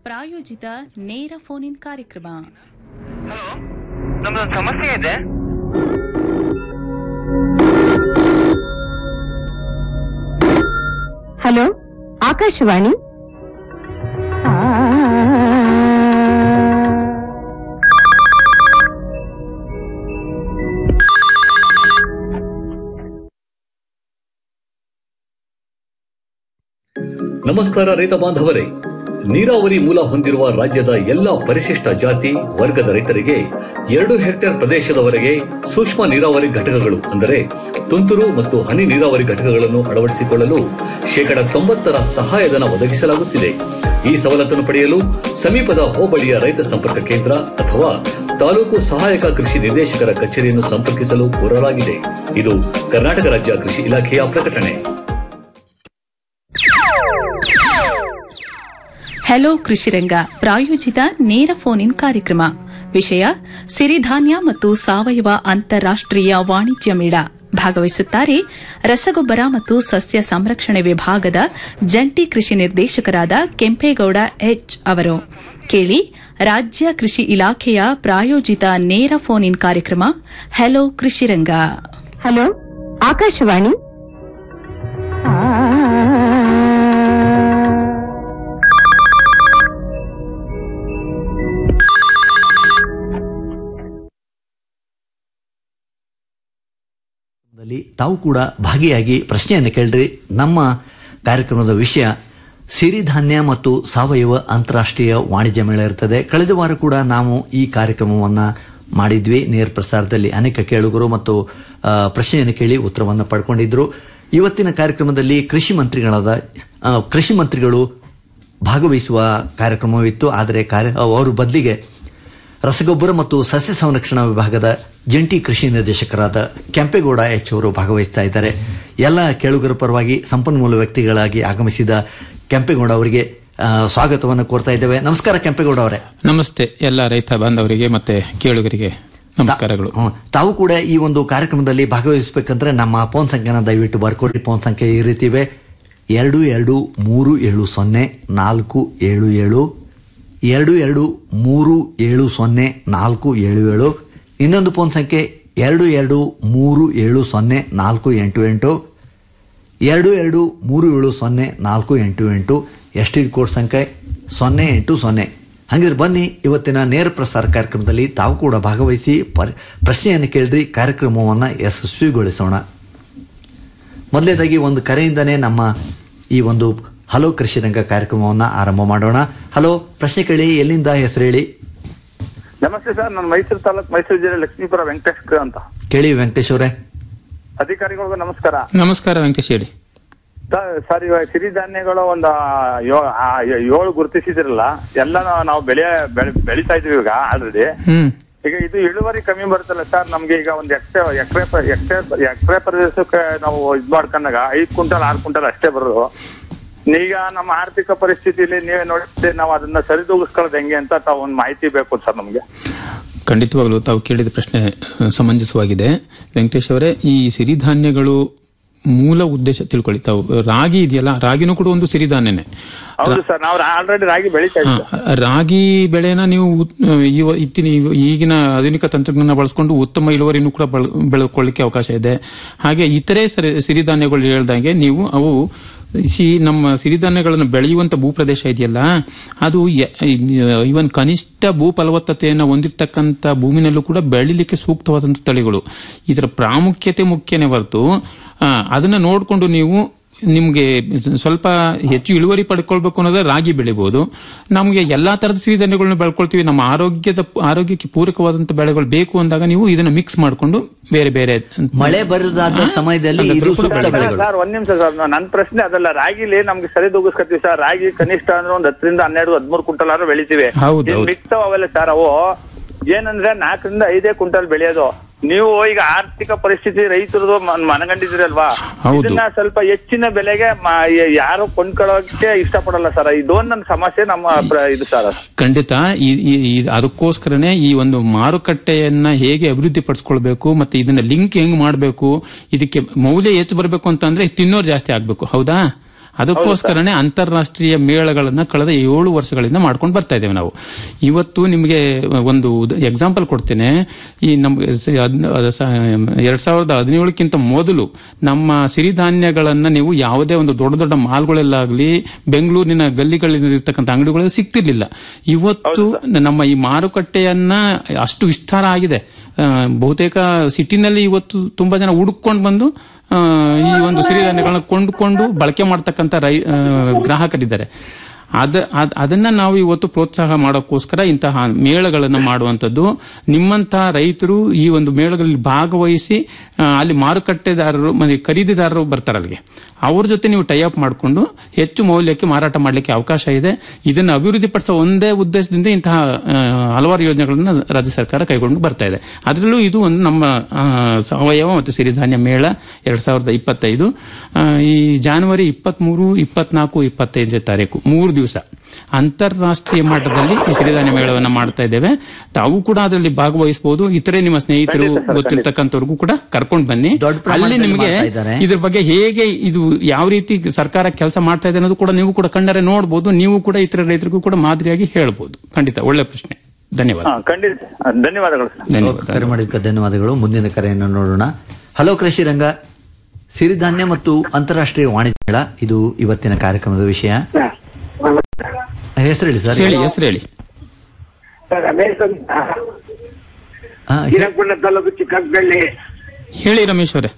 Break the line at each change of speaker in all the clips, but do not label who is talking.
ಪ್ರಾಯೋಜಿತ ನೇರ phone in ಕಾರ್ಯಕ್ರಮ
ಹಲೋ ನಮ್ದೊಂದು ಸಮಸ್ಯೆ ಇದೆ
ಹಲೋ ಆಕಾಶವಾಣಿ
ನಮಸ್ಕಾರ ರೈತ ಬಾಂಧವರೇ ನೀರಾವರಿ ಮೂಲ ಹೊಂದಿರುವ ರಾಜ್ಯದ ಎಲ್ಲ ಪರಿಶಿಷ್ಟ ಜಾತಿ ವರ್ಗದ ರೈತರಿಗೆ ಎರಡು ಹೆಕ್ಟೇರ್ ಪ್ರದೇಶದವರೆಗೆ ಸೂಕ್ಷ್ಮ ನೀರಾವರಿ ಘಟಕಗಳು ಅಂದರೆ ತುಂತುರು ಮತ್ತು ಹನಿ ನೀರಾವರಿ ಘಟಕಗಳನ್ನು ಅಳವಡಿಸಿಕೊಳ್ಳಲು ಶೇಕಡ ತೊಂಬತ್ತರ ಸಹಾಯಧನ ಒದಗಿಸಲಾಗುತ್ತಿದೆ ಈ ಸವಲತ್ತನ್ನು ಪಡೆಯಲು ಸಮೀಪದ ಹೋಬಳಿಯ ರೈತ ಸಂಪರ್ಕ ಕೇಂದ್ರ ಅಥವಾ ತಾಲೂಕು ಸಹಾಯಕ ಕೃಷಿ ನಿರ್ದೇಶಕರ ಕಚೇರಿಯನ್ನು ಸಂಪರ್ಕಿಸಲು ಕೋರಲಾಗಿದೆ ಇದು ಕರ್ನಾಟಕ ರಾಜ್ಯ ಕೃಷಿ ಇಲಾಖೆಯ ಪ್ರಕಟಣೆ
ಹೆಲೋ ಕೃಷಿರಂಗ ಪ್ರಾಯೋಜಿತ ನೇರ ಫೋನ್ ಇನ್ ಕಾರ್ಯಕ್ರಮ ವಿಷಯ ಸಿರಿಧಾನ್ಯ ಮತ್ತು ಸಾವಯವ ಅಂತಾರಾಷ್ಟೀಯ ವಾಣಿಜ್ಯ ಮೇಳ ಭಾಗವಹಿಸುತ್ತಾರೆ ರಸಗೊಬ್ಬರ ಮತ್ತು ಸಸ್ಯ ಸಂರಕ್ಷಣೆ ವಿಭಾಗದ ಜಂಟಿ ಕೃಷಿ ನಿರ್ದೇಶಕರಾದ ಕೆಂಪೇಗೌಡ ಎಚ್ ಅವರು ಕೇಳಿ ರಾಜ್ಯ ಕೃಷಿ ಇಲಾಖೆಯ ಪ್ರಾಯೋಜಿತ ನೇರ ಫೋನ್ ಇನ್ ಕಾರ್ಯಕ್ರಮ ಹೆಲೋ ಕೃಷಿರಂಗ
ಹಲೋ ಆಕಾಶವಾಣಿ
ದಲ್ಲಿ ತಾವು ಕೂಡ ಭಾಗಿಯಾಗಿ ಪ್ರಶ್ನೆಯನ್ನು ಕೇಳ್ರಿ ನಮ್ಮ ಕಾರ್ಯಕ್ರಮದ ವಿಷಯ ಸಿರಿಧಾನ್ಯ ಮತ್ತು ಸಾವಯವ ಅಂತಾರಾಷ್ಟ್ರೀಯ ವಾಣಿಜ್ಯ ಮೇಳ ಇರ್ತದೆ ಕಳೆದ ವಾರ ಕೂಡ ನಾವು ಈ ಕಾರ್ಯಕ್ರಮವನ್ನ ಮಾಡಿದ್ವಿ ನೇರ ಪ್ರಸಾರದಲ್ಲಿ ಅನೇಕ ಕೇಳುಗರು ಮತ್ತು ಆ, ಪ್ರಶ್ನೆಯನ್ನು ಕೇಳಿ ಉತ್ತರವನ್ನು ಪಡ್ಕೊಂಡಿದ್ರು ಇವತ್ತಿನ ಕಾರ್ಯಕ್ರಮದಲ್ಲಿ ಕೃಷಿ ಮಂತ್ರಿಗಳಾದ ಆ, ಕೃಷಿ ಮಂತ್ರಿಗಳು ಭಾಗವಹಿಸುವ ಕಾರ್ಯಕ್ರಮವಿತ್ತು ಆದರೆ ಕಾರ್ಯ ಅವರು ಬದಲಿಗೆ ರಸಗೊಬ್ಬರ ಮತ್ತು ಸಸ್ಯ ಸಂರಕ್ಷಣಾ ವಿಭಾಗದ ಜಂಟಿ ಕೃಷಿ ನಿರ್ದೇಶಕರಾದ ಕೆಂಪೇಗೌಡ ಎಚ್ ಅವರು ಭಾಗವಹಿಸ್ತಾ ಇದ್ದಾರೆ ಎಲ್ಲ ಕೇಳುಗರ ಪರವಾಗಿ ಸಂಪನ್ಮೂಲ ವ್ಯಕ್ತಿಗಳಾಗಿ ಆಗಮಿಸಿದ ಕೆಂಪೇಗೌಡ ಅವರಿಗೆ ಆ, ಸ್ವಾಗತವನ್ನು ಕೋರ್ತಾ ಇದ್ದೇವೆ ನಮಸ್ಕಾರ ಕೆಂಪೇಗೌಡ ಅವರೇ
ನಮಸ್ತೆ ಎಲ್ಲ ರೈತ ಬಾಂಧವರಿಗೆ ಮತ್ತೆ ಕೇಳುಗರಿಗೆ ನಮಸ್ಕಾರಗಳು
ಹ್ಮ್. ತಾವು ಕೂಡ ಈ ಒಂದು ಕಾರ್ಯಕ್ರಮದಲ್ಲಿ ಭಾಗವಹಿಸಬೇಕಂದ್ರೆ ನಮ್ಮ ಫೋನ್ ಸಂಖ್ಯೆನ ದಯವಿಟ್ಟು ಬರ್ಕೊಡಿ ಫೋನ್ ಸಂಖ್ಯೆ ಈ ರೀತಿ ಇವೆ ಎರಡು ಎರಡು ಮೂರು ಏಳು ಸೊನ್ನೆ ನಾಲ್ಕು ಏಳು ಏಳು ಎರಡು ಎರಡು ಮೂರು ಏಳು ಸೊನ್ನೆ ನಾಲ್ಕು ಏಳು ಏಳು ಇನ್ನೊಂದು ಫೋನ್ ಸಂಖ್ಯೆ ಎರಡು ಎರಡು ಮೂರು ಏಳು ಸೊನ್ನೆ ನಾಲ್ಕು ಎಂಟು ಎಂಟು ಎರಡು ಎರಡು ಮೂರು ಏಳು ಸೊನ್ನೆ ನಾಲ್ಕು ಎಂಟು ಎಂಟು ಎಸ್ ಟಿ ಕೋಡ್ ಸಂಖ್ಯೆ ಸೊನ್ನೆ ಎಂಟು ಸೊನ್ನೆ ಹಾಗಿದ್ರೆ ಬನ್ನಿ ಇವತ್ತಿನ ನೇರ ಪ್ರಸಾರ ಕಾರ್ಯಕ್ರಮದಲ್ಲಿ ತಾವು ಕೂಡ ಭಾಗವಹಿಸಿ ಪರ್- ಪ್ರಶ್ನೆಯನ್ನು ಕೇಳ್ರಿ ಕಾರ್ಯಕ್ರಮವನ್ನು ಯಶಸ್ವಿಗೊಳಿಸೋಣ ಮೊದಲನೇದಾಗಿ ಒಂದು ಕರೆಯಿಂದನೇ ನಮ್ಮ ಈ ಒಂದು ಹಲೋ ಕೃಷಿ ರಂಗ ಕಾರ್ಯಕ್ರಮವನ್ನು ಆರಂಭ ಮಾಡೋಣ ಹಲೋ ಪ್ರಶ್ನೆ ಕೇಳಿ ಎಲ್ಲಿಂದ ಹೆಸರು ಹೇಳಿ
ನಮಸ್ತೆ ಸರ್ ನಾನು ಮೈಸೂರು ತಾಲೂಕ್ ಮೈಸೂರು ಜಿಲ್ಲೆ ಲಕ್ಷ್ಮೀಪುರ ವೆಂಕಟೇಶ್ ಅಂತ
ಕೇಳಿ ವೆಂಕಟೇಶ್ ಅವರೇ
ಅಧಿಕಾರಿಗಳಿಗೂ ನಮಸ್ಕಾರ
ನಮಸ್ಕಾರ ವೆಂಕಟೇಶ್ ಹೇಳಿ
ಸರ್- ಸರ್ ಇವಾಗ ಸಿರಿಧಾನ್ಯಗಳು ಒಂದು ಯೋ- ಆ, ಏಳು ಗುರುತಿಸಿದ್ರಲ್ಲ ಎಲ್ಲ ನಾವು ಬೆಳೆ ಬೆಳೆ- ಬೆಳಿತಾ ಇದೀವಿ ಈಗ ಆಲ್ರೆಡಿ
ಹ್ಮ್
ಈಗ ಇದು ಇಳುವರಿ ಕಮ್ಮಿ ಬರುತ್ತಲ್ಲ ಸರ್ ನಮ್ಗೆ ಈಗ ಒಂದು ಎಕ್ರೆ ಎಕರೆ ಎಕರೆ ಎಕರೆ ಪ್ರದೇಶಕ್ಕೆ ನಾವು ಇದ್ ಮಾಡ್ಕೊಂಡಾಗ ಐದ್ ಕ್ವಿಂಟಲ್ ಆರು ಕ್ವಿಂಟಲ್ ಅಷ್ಟೇ ಬರೋದು ಈಗ ನಮ್ಮ ಆರ್ಥಿಕ ಪರಿಸ್ಥಿತಿಯಲ್ಲಿ ನೀವೇ ನೋಡಿದ್ರೆ ನಾವು ಅದನ್ನ ಸರಿದೂಗಿಸ್ಕೊಳ್ಳೋದು ಹೆಂಗೆ ಅಂತ ತಾವು ಒಂದು ಮಾಹಿತಿ ಬೇಕು ಸರ್ ನಮ್ಗೆ
ಖಂಡಿತವಾಗ್ಲೂ ತಾವು ಕೇಳಿದ ಪ್ರಶ್ನೆ ಅಹ್, ಸಮಂಜಸವಾಗಿದೆ ವೆಂಕಟೇಶ್ ಅವರೇ ಈ ಸಿರಿಧಾನ್ಯಗಳು ಮೂಲ ಉದ್ದೇಶ ತಿಳ್ಕೊಳ್ಳಿ ತಾವು ರಾಗಿ ಇದೆಯಲ್ಲ ರಾಗಿನೂ ಕೂಡ ಒಂದು ಸಿರಿಧಾನ್ಯನೇ
ಹೌದು ಸರ್ ನಾವು ಆಲ್ರೆಡಿ ರಾಗಿ ಬೆಳಿತಾ
ಹಾ,
ಇದ್ದೀವಿ
ರಾಗಿ ಬೆಳೆನ ನೀವು ಉತ್- ಇವ- ಇತ್ತಿನ ಈಗಿನ ಆಧುನಿಕ ತಂತ್ರಜ್ಞಾನ ಬಳಸ್ಕೊಂಡು ಉತ್ತಮ ಇಳುವರಿನೂ ಕೂಡ ಬಳ- ಬೆಳ್ಕೊಳ್ಳಿಕ್ಕೆ ಅವಕಾಶ ಇದೆ ಹಾಗೆ ಇತರೆ ಸರಿ- ಸಿರಿಧಾನ್ಯಗಳು ಹೇಳ್ದಂಗೆ ನೀವು ಅವು ಸಿ ನಮ್ಮ ಸಿರಿಧಾನ್ಯಗಳನ್ನು ಬೆಳೆಯುವಂತ ಭೂಪ್ರದೇಶ ಇದೆಯಲ್ಲ ಅದು ಇವನ್ ಕನಿಷ್ಠ ಭೂ ಫಲವತ್ತತೆಯನ್ನು ಹೊಂದಿರತಕ್ಕಂತ ಭೂಮಿನಲ್ಲೂ ಕೂಡ ಬೆಳಿಲಿಕ್ಕೆ ಸೂಕ್ತವಾದಂತ ತಳಿಗಳು ಇದರ ಪ್ರಾಮುಖ್ಯತೆ ಮುಖ್ಯನೇ ಹೊರತು ಆ, ಅದನ್ನ ನೋಡಿಕೊಂಡು ನೀವು ನಿಮ್ಗೆ ಸ್ವಲ್ಪ ಹೆಚ್ಚು ಇಳುವರಿ ಪಡ್ಕೊಳ್ಬೇಕು ಅನ್ನೋದ್ರೆ ರಾಗಿ ಬೆಳಿಬಹುದು ನಮ್ಗೆ ಎಲ್ಲಾ ತರದ ಸಿರಿಧಾನ್ಯಗಳನ್ನ ಬೆಳ್ಕೊಳ್ತೀವಿ ನಮ್ಮ ಆರೋಗ್ಯದ ಆರೋಗ್ಯಕ್ಕೆ ಪೂರಕವಾದಂತ ಬೆಳೆಗಳು ಬೇಕು ಅಂದಾಗ ನೀವು ಇದನ್ನ ಮಿಕ್ಸ್ ಮಾಡ್ಕೊಂಡು ಬೇರೆ ಬೇರೆ
ಮಳೆ ಬರದಾದ ಸಮಯದಲ್ಲಿ ಇದು ಸೂಕ್ತ ಬೆಳೆಗಳು
ಸರ್ ಒಂದ್ ನಿಮಿಷ ಸರ್ ನನ್ ಪ್ರಶ್ನೆ ಅದಲ್ಲ ರಾಗಿಲಿ ನಮ್ಗೆ ಸರಿ ದೂಗಿಸ್ಕೊತೀವಿ ಸರ್ ರಾಗಿ ಕನಿಷ್ಠ ಅಂದ್ರೆ ಒಂದ್ ಹತ್ತರಿಂದ ಹನ್ನೆರಡು ಹದಿಮೂರು ಕ್ವಿಂಟಲ್ ಆದ್ರೂ ಬೆಳಿತೀವಿ
ಹೌದು, ಹೌದು.
ಮಿಕ್ಸ್ ಅವೆಲ್ಲ ಸರ್ ಅವು ಏನಂದ್ರೆ ನಾಲ್ಕರಿಂದ ಐದೇ ಕ್ವಿಂಟಲ್ ಬೆಳೆಯೋದು ನೀವು ಈಗ ಆರ್ಥಿಕ ಪರಿಸ್ಥಿತಿ ರೈತರದು ಮನಗಂಡಿದ್ದೀರಲ್ವಾ
ಹೌದು.
ಇದನ್ನ ಸ್ವಲ್ಪ ಹೆಚ್ಚಿನ ಬೆಲೆಗೆ ಮ- ಯಾರು ಕೊಂಡ್ಕೊಳ್ಳೋಕೆ ಇಷ್ಟಪಡಲ್ಲ ಸರ್ ಇದೊಂದು ನನ್ನ ಸಮಸ್ಯೆ ನಮ್ಮ ಪ್ರ- ಇದು ಸರ್
ಖಂಡಿತ ಈ- ಈ- ಈ- ಅದಕ್ಕೋಸ್ಕರನೇ ಈ ಒಂದು ಮಾರುಕಟ್ಟೆಯನ್ನ ಹೇಗೆ ಅಭಿವೃದ್ಧಿ ಪಡಿಸ್ಕೊಳ್ಬೇಕು ಮತ್ತೆ ಇದನ್ನ ಲಿಂಕ್ ಹೆಂಗ್ ಮಾಡಬೇಕು ಇದಕ್ಕೆ ಮೌಲ್ಯ ಹೆಚ್ಚು ಬರಬೇಕು ಅಂತಂದ್ರೆ ತಿನ್ನೋರು ಜಾಸ್ತಿ ಆಗ್ಬೇಕು ಹೌದಾ ಅದಕ್ಕೋಸ್ಕರನೇ ಅಂತಾರಾಷ್ಟ್ರೀಯ ಮೇಳಗಳನ್ನ ಕಳೆದ ಏಳು ವರ್ಷಗಳಿಂದ ಮಾಡ್ಕೊಂಡು ಬರ್ತಾ ಇದ್ದೇವೆ ನಾವು ಇವತ್ತು ನಿಮಗೆ ಒಂದು ಎಕ್ಸಾಂಪಲ್ ಕೊಡ್ತೇನೆ ಈ ನಮ್ಮ ಸ- ಹದ್ನ- ಅದ ಸ- ಎರಡ್ ಸಾವಿರದ ಹದಿನೇಳಕ್ಕಿಂತ ಮೊದಲು ನಮ್ಮ ಸಿರಿಧಾನ್ಯಗಳನ್ನ ನೀವು ಯಾವುದೇ ಒಂದು ದೊಡ್ಡ ದೊಡ್ಡ ಮಾಲ್ಗಳಲ್ಲಾಗ್ಲಿ ಬೆಂಗಳೂರಿನ ಗಲ್ಲಿಗಳಿರ್ತಕ್ಕಂಥ ಅಂಗಡಿಗಳಲ್ಲಿ ಸಿಗ್ತಿರ್ಲಿಲ್ಲ ಇವತ್ತು ನಮ್ಮ ಈ ಮಾರುಕಟ್ಟೆಯನ್ನ ಅಷ್ಟು ವಿಸ್ತಾರ ಆಗಿದೆ ಆ, ಬಹುತೇಕ ಸಿಟಿನಲ್ಲಿ ಇವತ್ತು ತುಂಬಾ ಜನ ಹುಡುಕೊಂಡು ಬಂದು ಆ, ಈ ಒಂದು ಸಿರಿಧಾನ್ಯಗಳನ್ನ ಕೊಂಡುಕೊಂಡು ಬಳಕೆ ಮಾಡ್ತಕ್ಕಂಥ ರೈ ಆ, ಗ್ರಾಹಕರಿದ್ದಾರೆ ಅದ ಅದ್- ಅದನ್ನ ನಾವು ಇವತ್ತು ಪ್ರೋತ್ಸಾಹ ಮಾಡೋಕ್ಕೋಸ್ಕರ ಇಂತಹ ಮೇಳಗಳನ್ನು ಮಾಡುವಂಥದ್ದು ನಿಮ್ಮಂತಹ ರೈತರು ಈ ಒಂದು ಮೇಳಗಳಲ್ಲಿ ಭಾಗವಹಿಸಿ ಆ, ಅಲ್ಲಿ ಮಾರುಕಟ್ಟೆದಾರರು ಮತ್ತೆ ಖರೀದಿದಾರರು ಬರ್ತಾರೆ ಅಲ್ಲಿಗೆ ಅವ್ರ ಜೊತೆ ನೀವು ಟೈ ಅಪ್ ಮಾಡಿಕೊಂಡು ಹೆಚ್ಚು ಮೌಲ್ಯಕ್ಕೆ ಮಾರಾಟ ಮಾಡಲಿಕ್ಕೆ ಅವಕಾಶ ಇದೆ ಇದನ್ನು ಅಭಿವೃದ್ಧಿಪಡಿಸೋ ಒಂದೇ ಉದ್ದೇಶದಿಂದ ಇಂತಹ ಆ, ಹಲವಾರು ಯೋಜನೆಗಳನ್ನು ರಾಜ್ಯ ಸರ್ಕಾರ ಕೈಗೊಂಡು ಬರ್ತಾ ಇದೆ ಅದರಲ್ಲೂ ಇದು ಒಂದು ನಮ್ಮ ಆ, ಸಾವಯವ ಮತ್ತು ಸಿರಿಧಾನ್ಯ ಮೇಳ ಎರಡ್ ಸಾವಿರದ ಇಪ್ಪತ್ತೈದು ಆ, ಈ ಜಾನ್ವರಿ ಇಪ್ಪತ್ಮೂರು ಇಪ್ಪತ್ನಾಲ್ಕು ಇಪ್ಪತ್ತೈದನೇ ತಾರೀಕು ಮೂರು ದಿವಸ ಅಂತಾರಾಷ್ಟ್ರೀಯ ಮಟ್ಟದಲ್ಲಿ ಈ ಸಿರಿಧಾನ್ಯ ಮೇಳವನ್ನು ಮಾಡ್ತಾ ಇದ್ದೇವೆ ತಾವು ಕೂಡ ಅದರಲ್ಲಿ ಭಾಗವಹಿಸಬಹುದು ಇತರೆ ನಿಮ್ಮ ಸ್ನೇಹಿತರು ಗೊತ್ತಿರ್ತಕ್ಕಂಥವ್ರಿಗೂ ಕೂಡ ಕರ್ಕೊಂಡು ಬನ್ನಿ
ದೊಡ್ಡ
ಅಲ್ಲಿ
ಪ್ರಮಾಣದಲ್ಲಿ
ನಿಮಗೆ
ಮಾಡ್ತಾ ಇದ್ದಾರೆ.
ಇದ್ರ ಬಗ್ಗೆ ಹೇಗೆ ಇದು ಯಾವ ರೀತಿ ಸರ್ಕಾರ ಕೆಲಸ ಮಾಡ್ತಾ ಇದೆ ಅನ್ನೋದು ಕೂಡ ನೀವು ಕೂಡ ಕಣ್ಣರೆ ನೋಡಬಹುದು ನೀವು ಕೂಡ ಇತರ ರೈತರಿಗೂ ಕೂಡ ಮಾದರಿಯಾಗಿ ಹೇಳ್ಬೋದು ಖಂಡಿತ ಒಳ್ಳೆ ಪ್ರಶ್ನೆ ಧನ್ಯವಾದ
ಹಾ ಖಂಡಿತ ಧನ್ಯವಾದಗಳು ಸರ್
ಧನ್ಯವಾದ
ಕರೆ ಮಾಡಿದ್ದಕ್ಕೆ ಧನ್ಯವಾದಗಳು ಮುಂದಿನ ಕರೆಯನ್ನು ನೋಡೋಣ ಹಲೋ ಕೃಷಿ ರಂಗ ಸಿರಿಧಾನ್ಯ ಮತ್ತು ಅಂತಾರಾಷ್ಟ್ರೀಯ ವಾಣಿಜ್ಯ ಮೇಳ ಇದು ಇವತ್ತಿನ ಕಾರ್ಯಕ್ರಮದ ವಿಷಯ ಹೆಸರು ಹೇಳಿ ಸರ್
ಹೇಳಿ ಹೆಸರು ಹೇಳಿ
ಸರ್ ರಮೇಶ್ ಅಂತ
ಹಾ, ಹೇ-
ಹಿರಕೊಂಡ ತಾಲೂಕು ಚಿಕ್ಕಬಳ್ಳಿ
ಹೇಳಿ ರಮೇಶ್ ಅವರೇ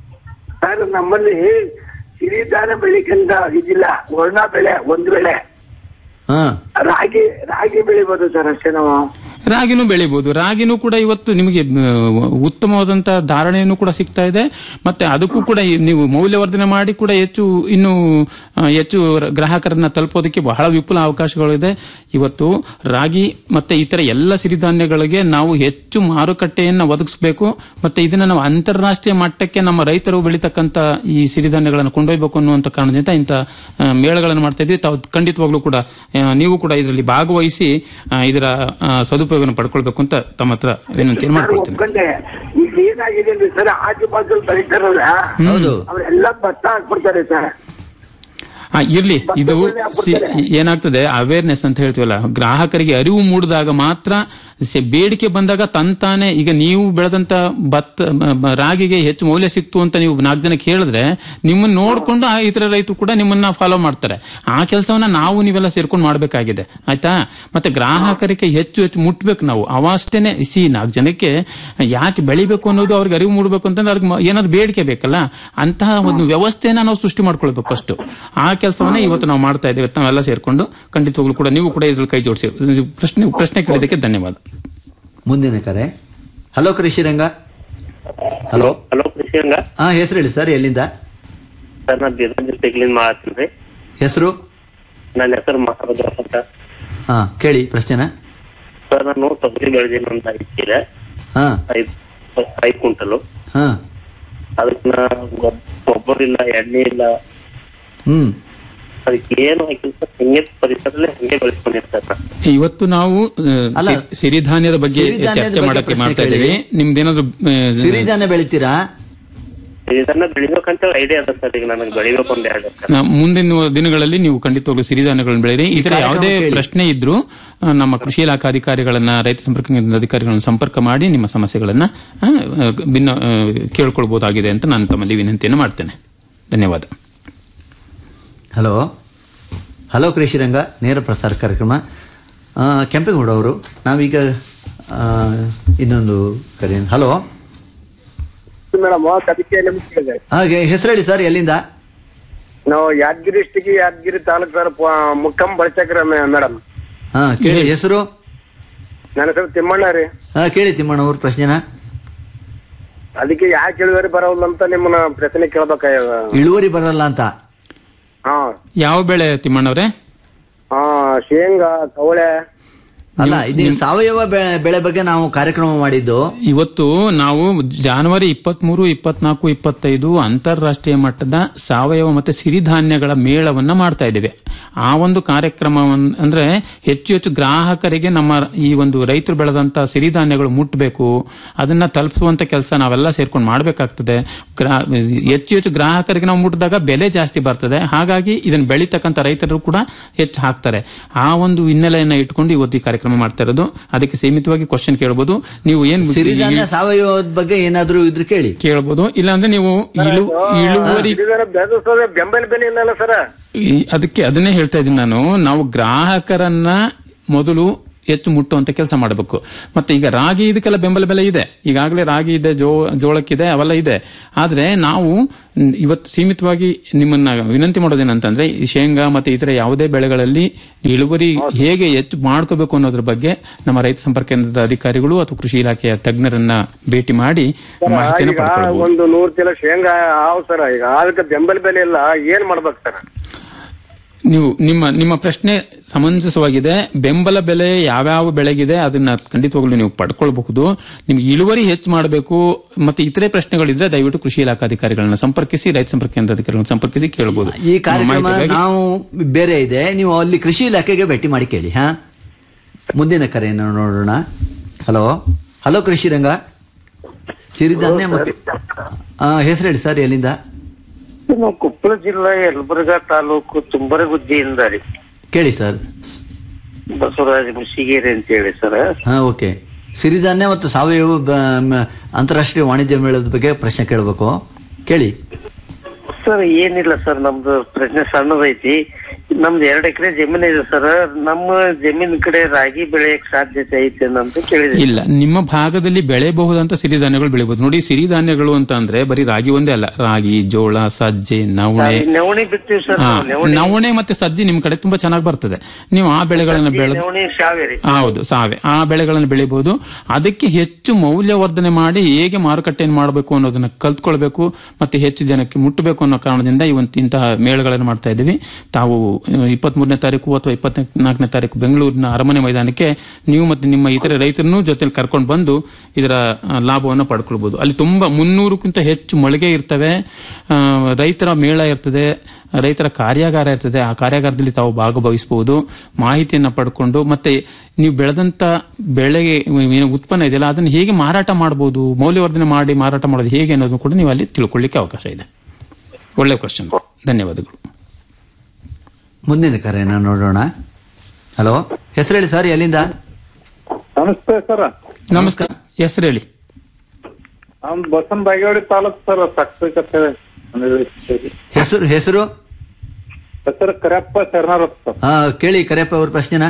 ಸರ್ ನಮ್ಮಲ್ಲಿ ಸಿರಿಧಾನ ಬೆಳಿಕಂತ ಇದಿಲ್ಲ ವರ್ಣ ಬೆಳೆ ಒಂದು ಬೆಳೆ
ಹಾ
ರಾಗಿ ರಾಗಿ ಬೆಳಿಬೋದು ಸರ್ ಅಷ್ಟೇ ನಾವು
ರಾಗಿನೂ ಬೆಳಿಬಹುದು ರಾಗಿನೂ ಕೂಡ ಇವತ್ತು ನಿಮಗೆ ಆ, ಉತ್ತಮವಾದಂತ ಧಾರಣೆಯನ್ನು ಕೂಡ ಸಿಗ್ತಾ ಇದೆ ಮತ್ತೆ ಅದಕ್ಕೂ ಕೂಡ ಈ ನೀವು ಮೌಲ್ಯವರ್ಧನೆ ಮಾಡಿ ಕೂಡ ಹೆಚ್ಚು ಇನ್ನು ಆ, ಹೆಚ್ಚು ರ- ಗ್ರಾಹಕರನ್ನ ತಲುಪೋದಕ್ಕೆ ಬಹಳ ವಿಪುಲ ಅವಕಾಶಗಳಿದೆ ಇವತ್ತು ರಾಗಿ ಮತ್ತೆ ಇತರ ಎಲ್ಲ ಸಿರಿಧಾನ್ಯಗಳಿಗೆ ನಾವು ಹೆಚ್ಚು ಮಾರುಕಟ್ಟೆಯನ್ನ ಒದಗಿಸಬೇಕು ಮತ್ತೆ ಇದನ್ನ ನಾವು ಅಂತಾರಾಷ್ಟ್ರೀಯ ಮಟ್ಟಕ್ಕೆ ನಮ್ಮ ರೈತರು ಬೆಳೀತಕ್ಕಂತ ಈ ಸಿರಿಧಾನ್ಯಗಳನ್ನು ಕೊಂಡೊಯ್ಯಬೇಕು ಅನ್ನುವಂತ ಕಾರಣದಿಂದ ಇಂಥ ಆ, ಮೇಳಗಳನ್ನು ಮಾಡ್ತಾ ಇದ್ವಿ ತಾವು ಖಂಡಿತವಾಗ್ಲೂ ಕೂಡ ಆ, ನೀವು ಕೂಡ ಇದರಲ್ಲಿ ಭಾಗವಹಿಸಿ ಆ, ಇದರ ಆ, ಸದುಪಯೋಗವನ್ನು ಪಡ್ಕೊಳ್ಬೇಕು ಅಂತ ತಮ್ಮ ಹತ್ರ ವಿನಂತಿಯನ್ನು
ಸರ್
ಮಾಡ್ಕೊಳ್ತೇನೆ
ಒಪ್ಕೊಂಡೆ ಈಗ ಏನಾಗಿದೆ ಅಂದ್ರೆ ಸರ್ ಆಜು ಬಾಜು ಬೆಳಿತಾರಲ್ಲ
ಹೌದು
ಅವರೆಲ್ಲ ಭತ್ತ ಹಾಕ್ಬಿಡ್ತಾರೆ ಸರ್
ಆ, ಇರ್ಲಿ ಇದು ಸಿ- ಏನಾಗ್ತದೆ ಅವೇರ್ನೆಸ್ ಅಂತ ಹೇಳ್ತೀವಲ್ಲ ಗ್ರಾಹಕರಿಗೆ ಅರಿವು ಮೂಡಿದಾಗ ಮಾತ್ರ ಸ- ಬೇಡಿಕೆ ಬಂದಾಗ ತಂತಾನೆ ಈಗ ನೀವು ಬೆಳೆದಂತ ಭತ್ತ ಮ- ಮ- ರಾಗಿಗೆ ಹೆಚ್ಚು ಮೌಲ್ಯ ಸಿಕ್ತು ಅಂತ ನೀವು ನಾಲ್ಕು ಜನಕ್ಕೆ ಹೇಳಿದ್ರೆ ನಿಮ್ಮನ್ನ ನೋಡ್ಕೊಂಡು ಆ ಇತರ ರೈತರು ಕೂಡ ನಿಮ್ಮನ್ನ ಫಾಲೋ ಮಾಡ್ತಾರೆ ಆ ಕೆಲಸವನ್ನ ನಾವು ನೀವೆಲ್ಲ ಸೇರ್ಕೊಂಡು ಮಾಡ್ಬೇಕಾಗಿದೆ ಆಯ್ತಾ ಮತ್ತೆ ಗ್ರಾಹಕರಿಗೆ ಹೆಚ್ಚು ಹೆಚ್ಚು ಮುಟ್ಬೇಕು ನಾವು ಅವಷ್ಟೇನೆ ಸಿ ನಾಲ್ಕು ಜನಕ್ಕೆ ಯಾಕೆ ಬೆಳಿಬೇಕು ಅನ್ನೋದು ಅವ್ರಿಗೆ ಅರಿವು ಮೂಡಬೇಕು ಅಂತಂದ್ರೆ ಅವ್ರಿಗೆ ಮ- ಏನಾದ್ರು ಬೇಡಿಕೆ ಬೇಕಲ್ಲ ಅಂತಹ ಒಂದು ವ್ಯವಸ್ಥೆನ ನಾವು ಸೃಷ್ಟಿ ಮಾಡ್ಕೊಳ್ಬೇಕು ಫಸ್ಟ್ ಆ ಕೆಲಸವನ್ನ ಇವತ್ತು ನಾವು ಮಾಡ್ತಾ ಇದ್ದೇವೆ ನಾವೆಲ್ಲ ಸೇರ್ಕೊಂಡು ಖಂಡಿತವಾಗ್ಲೂ ಕೂಡ ನೀವು ಕೂಡ ಇದ್ರಲ್ಲಿ ಕೈ ಜೋಡಿಸಿ ಪ್ರಶ್ನೆ ಪ್ರಶ್ನೆ ಕೇಳಿದಕ್ಕೆ ಧನ್ಯವಾದ
ಮುಂದಿನ ಕರೆ ಹಲೋ ಕೃಷಿ ರಂಗ ಹಲೋ
ಹಲೋ ಕೃಷಿಯಂಗ
ಹಾ ಹೆಸರು ಹೇಳಿ ಸರ್ ಎಲ್ಲಿಂದ
ಸರ್ ನಾನು ಬೀದರ್ ಡಿಸ್ಟಿಕ್ಲಿಂದ ಮಾಡ್ತೀನಿ
ಹೆಸರು
ನನ್ನ ಹೆಸರು ಮಹಾರಾಜ ಅಂತ
ಹಾ ಕೇಳಿ ಪ್ರಶ್ನೆನ
ಸರ್ ನಾನು ತೊಗರಿ ಬೆಳೆದೀನಿ ಅಂತ ಐತಿದೆ
ಹಾ
ಐದ್ ಐದ್ ಕ್ವಿಂಟಲು
ಹಾ
ಅದಕ್ಕೆ ನಾ ಗೊಬ್- ಗೊಬ್ಬರ ಇಲ್ಲ ಎಣ್ಣೆ ಇಲ್ಲ
ಹ್ಮ್
ಅದಕ್ಕೆ ಏನು ಹಾಕಿಲ್ಲ ಸರ್ ಹಿಂಗೆ ಪರಿಸರದಲ್ಲಿ ಹಂಗೆ ಬೆಳೆಸ್ಕೊಂಡಿರ್ತಾರೆ ಸರ್
ಇವತ್ತು ನಾವು ಆ,
ಅಲ್ಲ,
ಸಿ- ಸಿರಿಧಾನ್ಯದ ಬಗ್ಗೆ
ಸಿರಿಧಾನ್ಯದ
ಚರ್ಚೆ
ಬಗ್ಗೆ
ಮಾಡಕ್ಕೆ
ಪ್ರಶ್ನೆ
ಮಾಡ್ತಾ ಇದ್ದೀವಿ
ಕೇಳಿ.
ನಿಮ್ದೇನಾದ್ರು ಆ,
ಸಿರಿಧಾನ್ಯ ಬೆಳಿತೀರಾ
ಇದನ್ನ ಬೆಳಿಬೇಕಂತ ಐಡಿಯಾ ಅದ ಸರ್ ಈಗ ನನಗೆ ಬೆಳಿಬೇಕು ಅಂತ ಎರಡು ಸರ್
ನಾ- ಮುಂದಿನ ದಿನಗಳಲ್ಲಿ ನೀವು ಖಂಡಿತವಾಗ್ಲೂ ಸಿರಿಧಾನ್ಯಗಳನ್ನು ಬೆಳೆಯಿರಿ ಇದರ
ಕಾರ್ಯಕ್ರಮ
ಯಾವುದೇ
ಕೇಳಿ.
ಪ್ರಶ್ನೆ ಇದ್ರೂ ಆ, ನಮ್ಮ ಕೃಷಿ ಇಲಾಖಾ ಅಧಿಕಾರಿಗಳನ್ನ ರೈತ ಸಂಪರ್ಕ ಕೇಂದ್ರದ ಅಧಿಕಾರಿಗಳನ್ನ ಸಂಪರ್ಕ ಮಾಡಿ ನಿಮ್ಮ ಸಮಸ್ಯೆಗಳನ್ನ ಆ, ಆ, ಭಿನ್ನ ಆ, ಕೇಳ್ಕೊಳ್ಬಹುದಾಗಿದೆ ಅಂತ ನಾನು ತಮ್ಮಲ್ಲಿ ವಿನಂತಿಯನ್ನು ಮಾಡ್ತೇನೆ ಧನ್ಯವಾದ
ಹಲೋ ಹಲೋ ಕೃಷಿ ರಂಗ ನೇರ ಪ್ರಸಾರ ಕಾರ್ಯಕ್ರಮ ಆ, ಕೆಂಪೇಗೌಡ ಅವರು ನಾವೀಗ ಆ, ಇನ್ನೊಂದು ಕರೆ ಹಲೋ
ಮೇಡಮ್ ಅದಕ್ಕೆ ನಿಮ್ಗೆ
ಹಾಗೆ ಹೆಸರು ಹೇಳಿ ಸರ್ ಎಲ್ಲಿಂದ
ನಾವು ಯಾದಗಿರಿ ಡಿಸ್ಟಿಕ್ ಯಾದಗಿರಿ ತಾಲೂಕು ಸರ್ ಮುಕ್ಕಂ ಬಳಚಕ್ರ ಮೇಡಮ್
ಹಾ ಕೇಳಿ ಹೆಸರು
ನನ್ನ ಹೆಸರು ತಿಮ್ಮಣ್ಣ ರೀ
ಹಾ ಕೇಳಿ ತಿಮ್ಮಣ್ಣ ಅವ್ರ ಪ್ರಶ್ನೆನ
ಅದಕ್ಕೆ ಯಾಕೆ ಇಳುವರಿ ಬರೋಲ್ಲ ಅಂತ ನಿಮ್ಮನ್ನ ಪ್ರಶ್ನೆ ಕೇಳ್ಬೇಕಾಗ್ಯದ
ಇಳುವರಿ ಬರಲ್ಲ ಅಂತ
ಹಾ
ಯಾವ ಬೆಳೆ ತಿಮ್ಮಣ್ಣವ್ರೆ
ಹಾ ಶೇಂಗಾ ಕವಳೆ
ಅಲ್ಲ ಇದು ಸಾವಯವ ಬೆ- ಬೆಳೆ ಬಗ್ಗೆ ನಾವು ಕಾರ್ಯಕ್ರಮ ಮಾಡಿದ್ದು
ಇವತ್ತು ನಾವು ಜಾನ್ವರಿ ಇಪ್ಪತ್ಮೂರು ಇಪ್ಪತ್ನಾಲ್ಕು ಇಪ್ಪತ್ತೈದು ಅಂತಾರಾಷ್ಟ್ರೀಯ ಮಟ್ಟದ ಸಾವಯವ ಮತ್ತೆ ಸಿರಿಧಾನ್ಯಗಳ ಮೇಳವನ್ನ ಮಾಡ್ತಾ ಇದ್ದೇವೆ ಆ ಒಂದು ಕಾರ್ಯಕ್ರಮವನ್ನು ಅಂದ್ರೆ ಹೆಚ್ಚು ಹೆಚ್ಚು ಗ್ರಾಹಕರಿಗೆ ನಮ್ಮ ಈ ಒಂದು ರೈತರು ಬೆಳೆದಂತ ಸಿರಿಧಾನ್ಯಗಳು ಮುಟ್ಟಬೇಕು ಅದನ್ನ ತಲುಪಿಸುವಂತ ಕೆಲಸ ನಾವೆಲ್ಲ ಸೇರ್ಕೊಂಡು ಮಾಡಬೇಕಾಗ್ತದೆ ಗ್ರಾ- ಹೆಚ್ಚು ಹೆಚ್ಚು ಗ್ರಾಹಕರಿಗೆ ನಾವು ಮುಟ್ಟಿದಾಗ ಬೆಲೆ ಜಾಸ್ತಿ ಬರ್ತದೆ ಹಾಗಾಗಿ ಇದನ್ನ ಬೆಳೀತಕ್ಕಂಥ ರೈತರು ಕೂಡ ಹೆಚ್ಚು ಹಾಕ್ತಾರೆ ಆ ಒಂದು ಹಿನ್ನೆಲೆಯನ್ನ ಇಟ್ಕೊಂಡು ಇವತ್ತು ಈ ಕಾರ್ಯಕ್ರಮ ಮಾಡ್ತಾ ಇರೋದು ಅದಕ್ಕೆ ಸೀಮಿತವಾಗಿ ಕ್ವಶನ್ ಕೇಳಬಹುದು ನೀವು ಏನ್
ಸಿರಿಧಾನ್ಯ ಸಾವಯವದ ಬಗ್ಗೆ ಏನಾದ್ರೂ ಇದ್ರೆ ಕೇಳಿ
ಕೇಳಬಹುದು ಇಲ್ಲಾಂದ್ರೆ ನೀವು ಇಳು ಇಳುವರಿ
ಬೆಳೆದ ಬೆಂಬಲ ಬೆಲೆ ಇಲ್ಲಲ್ಲ ಸರ್
ಈ- ಅದಕ್ಕೆ ಅದನ್ನೇ ಹೇಳ್ತಾ ಇದ್ದೀನಿ ನಾನು ನಾವು ಗ್ರಾಹಕರನ್ನ ಮೊದಲು ಹೆಚ್ಚು ಮುಟ್ಟುವಂತ ಕೆಲಸ ಮಾಡಬೇಕು ಮತ್ತೆ ಈಗ ರಾಗಿ ಇದಕ್ಕೆಲ್ಲ ಬೆಂಬಲ ಬೆಲೆ ಇದೆ ಈಗಾಗಲೇ ರಾಗಿ ಇದೆ ಜೋ ಜೋಳಕ್ಕಿದೆ ಅವೆಲ್ಲ ಇದೆ ಆದ್ರೆ ನಾವು ಮ್, ಇವತ್ತು ಸೀಮಿತವಾಗಿ ನಿಮ್ಮನ್ನ ವಿನಂತಿ ಮಾಡೋದೇನಂತಂದ್ರೆ ಈ ಶೇಂಗಾ ಮತ್ತೆ ಇತರ ಯಾವುದೇ ಬೆಳೆಗಳಲ್ಲಿ ಇಳುವರಿ ಹೇಗೆ ಹೆಚ್ಚು ಮಾಡ್ಕೋಬೇಕು ಅನ್ನೋದ್ರ ಬಗ್ಗೆ ನಮ್ಮ ರೈತ ಸಂಪರ್ಕ ಕೇಂದ್ರದ ಅಧಿಕಾರಿಗಳು ಅಥವಾ ಕೃಷಿ ಇಲಾಖೆಯ ತಜ್ಞರನ್ನ ಭೇಟಿ ಮಾಡಿ ಮಾಹಿತಿಯನ್ನು
ಈಗ
ಪಡ್ಕೊಳ್ಬಹುದು
ಒಂದು ನೂರ್ ಚೀಲ ಶೇಂಗಾ ಹಾವ್ ಸರ್ ಈಗ ಅದಕ್ಕೆ ಬೆಂಬಲ ಬೆಲೆ ಇಲ್ಲ ಏನ್ ಮಾಡ್ಬೇಕು ಸರ್
ನೀವು ನಿಮ್ಮ ನಿಮ್ಮ ಪ್ರಶ್ನೆ ಸಮಂಜಸವಾಗಿದೆ ಬೆಂಬಲ ಬೆಲೆ ಯಾವ್ಯಾವ ಬೆಳೆಗಿದೆ ಅದನ್ನ ಖಂಡಿತವಾಗ್ಲೂ ನೀವು ಪಡ್ಕೊಳ್ಬಹುದು ನಿಮ್ಗೆ ಇಳುವರಿ ಹೆಚ್ಚು ಮಾಡಬೇಕು ಮತ್ತೆ ಇತರೆ ಪ್ರಶ್ನೆಗಳಿದ್ರೆ ದಯವಿಟ್ಟು ಕೃಷಿ ಇಲಾಖಾಧಿಕಾರಿಗಳನ್ನ ಸಂಪರ್ಕಿಸಿ ರೈತ ಸಂಪರ್ಕ ಕೇಂದ್ರ ಅಧಿಕಾರಿಗಳನ್ನ ಸಂಪರ್ಕಿಸಿ ಕೇಳಬಹುದು
ಈ ಕಾರ್ಯಕ್ರಮ ನಾವು ಬೇರೆ ಇದೆ ನೀವು ಅಲ್ಲಿ ಕೃಷಿ ಇಲಾಖೆಗೆ ಭೇಟಿ ಮಾಡಿ ಕೇಳಿ ಹಾ ಮುಂದಿನ ಕರೆಯನ್ನು ನೋಡೋಣ ಹಲೋ ಹಲೋ ಕೃಷಿ ರಂಗ ಸಿರಿಧಾನ್ಯ ಮತ್ತೆ ಹೆಸರು ಹೇಳಿ ಸರ್ ಎಲ್ಲಿಂದ
ನಾವು ಕೊಪ್ಪಳ ಜಿಲ್ಲಾ ಯಲಬುರ್ಗಾ ತಾಲೂಕು ತುಂಬರಗುದ್ದಿಯಿಂದ ರೀ
ಕೇಳಿ ಸರ್
ಬಸವರಾಜ ಮುಸಿಗೇರಿ ಅಂತ ಹೇಳಿ ಸರ್
ಹಾ ಓಕೆ ಸಿರಿಧಾನ್ಯ ಮತ್ತು ಸಾವಯವ ಬ- ಮ- ಅಂತಾರಾಷ್ಟ್ರೀಯ ವಾಣಿಜ್ಯ ಮೇಳದ ಬಗ್ಗೆ ಪ್ರಶ್ನೆ ಕೇಳಬೇಕು ಕೇಳಿ
ಸರ್ ಏನಿಲ್ಲ ಸರ್ ನಮ್ದು ಪ್ರಶ್ನೆ ಸಣ್ಣದೈತಿ ನಮ್ದು ಎರಡ್ ಎಕರೆ ಜಮೀನ್ ಇದೆ ಸರ್ ನಮ್ಮ ಜಮೀನ್ ಕಡೆ ರಾಗಿ ಬೆಳೆಯಕ್ ಸಾಧ್ಯತೆ ಐತೆ ಅಂತ ಕೇಳಿದೆ
ಇಲ್ಲ ನಿಮ್ಮ ಭಾಗದಲ್ಲಿ ಬೆಳೆಯಬಹುದಂತ ಸಿರಿಧಾನ್ಯಗಳು ಬೆಳಿಬಹುದು ನೋಡಿ ಸಿರಿಧಾನ್ಯಗಳು ಅಂತ ಅಂದ್ರೆ ಬರೀ ರಾಗಿ ಒಂದೇ ಅಲ್ಲ ರಾಗಿ ಜೋಳ ಸಜ್ಜೆ ನವಣೆ
ನವಣಿ ಬಿತ್ತೀವಿ ಸರ್
ಹಾ,
ನಾವು. ನವಣಿ
ನವಣೆ ಮತ್ತೆ ಸಜ್ಜೆ ನಿಮ್ ಕಡೆ ತುಂಬಾ ಚೆನ್ನಾಗಿ ಬರ್ತದೆ ನೀವು ಆ ಬೆಳೆಗಳನ್ನ ಬೆಳೆದು
ನವಣಿ ಶಾವೇರಿ
ಹೌದು ಸಾವೆ ಆ ಬೆಳೆಗಳನ್ನು ಬೆಳಿಬಹುದು ಅದಕ್ಕೆ ಹೆಚ್ಚು ಮೌಲ್ಯವರ್ಧನೆ ಮಾಡಿ ಹೇಗೆ ಮಾರುಕಟ್ಟೆಯನ್ನು ಮಾಡಬೇಕು ಅನ್ನೋದನ್ನ ಕಲ್ತ್ಕೊಳ್ಬೇಕು ಮತ್ತೆ ಹೆಚ್ಚು ಜನಕ್ಕೆ ಮುಟ್ಟಬೇಕು ಅನ್ನೋ ಕಾರಣದಿಂದ ಇವತ್ತು ಇಂತಹ ಮೇಳಗಳನ್ನು ಮಾಡ್ತಾ ಇದ್ದೀವಿ ತಾವು ಇಪ್ಪತ್ತ್ ಮೂರನೇ ತಾರೀಕು ಅಥವಾ ಇಪ್ಪತ್ನಾಲ್ಕನೇ ತಾರೀಕು ಬೆಂಗಳೂರಿನ ಅರಮನೆ ಮೈದಾನಕ್ಕೆ ನೀವು ಮತ್ತೆ ನಿಮ್ಮ ಇತರೆ ರೈತರನ್ನು ಜೊತೆಲಿ ಕರ್ಕೊಂಡು ಬಂದು ಇದರ ಆ, ಲಾಭವನ್ನು ಪಡ್ಕೊಳ್ಬಹುದು ಅಲ್ಲಿ ತುಂಬಾ ಮುನ್ನೂರಕ್ಕಿಂತ ಹೆಚ್ಚು ಮಳಿಗೆ ಇರ್ತವೆ ಆ, ರೈತರ ಮೇಳ ಇರ್ತದೆ ರೈತರ ಕಾರ್ಯಾಗಾರ ಇರ್ತದೆ ಆ ಕಾರ್ಯಾಗಾರದಲ್ಲಿ ತಾವು ಭಾಗವಹಿಸಬಹುದು ಮಾಹಿತಿಯನ್ನ ಪಡ್ಕೊಂಡು ಮತ್ತೆ ನೀವು ಬೆಳೆದಂತ ಬೆಳೆಗೆ ಏನು ಉತ್ಪನ್ನ ಇದೆಯಲ್ಲ ಅದನ್ನು ಹೇಗೆ ಮಾರಾಟ ಮಾಡಬಹುದು ಮೌಲ್ಯವರ್ಧನೆ ಮಾಡಿ ಮಾರಾಟ ಮಾಡೋದು ಹೇಗೆ ಅನ್ನೋದು ಕೂಡ ನೀವು ಅಲ್ಲಿ ತಿಳ್ಕೊಳ್ಳಿಕ್ಕೆ ಅವಕಾಶ ಇದೆ ಒಳ್ಳೆ ಕ್ವಶನ್ ಧನ್ಯವಾದಗಳು
ಮುಂದಿನ ಕರೆಯನ್ನು ನೋಡೋಣ ಹಲೋ ಹೆಸರು ಹೇಳಿ ಸರ್ ಎಲ್ಲಿಂದ
ನಮಸ್ತೆ ಸರ್
ನಮಸ್ಕಾರ ಹೆಸರು ಹೇಳಿ
ನಮ್ ಬಸನ್ ಬಾಗೇವಾಡಿ ತಾಲೂಕ್ ಸರ್ ಸಕ್ರೆ ಕಟ್ಟೆ
ಹೆಸರು ಹೆಸರು
ಹೆಸರು ಕರೆಯಪ್ಪ ಶರಣರತ್ ಸರ್
ಆ, ಕೇಳಿ ಕರೆಯಪ್ಪ ಅವ್ರ ಪ್ರಶ್ನೆನ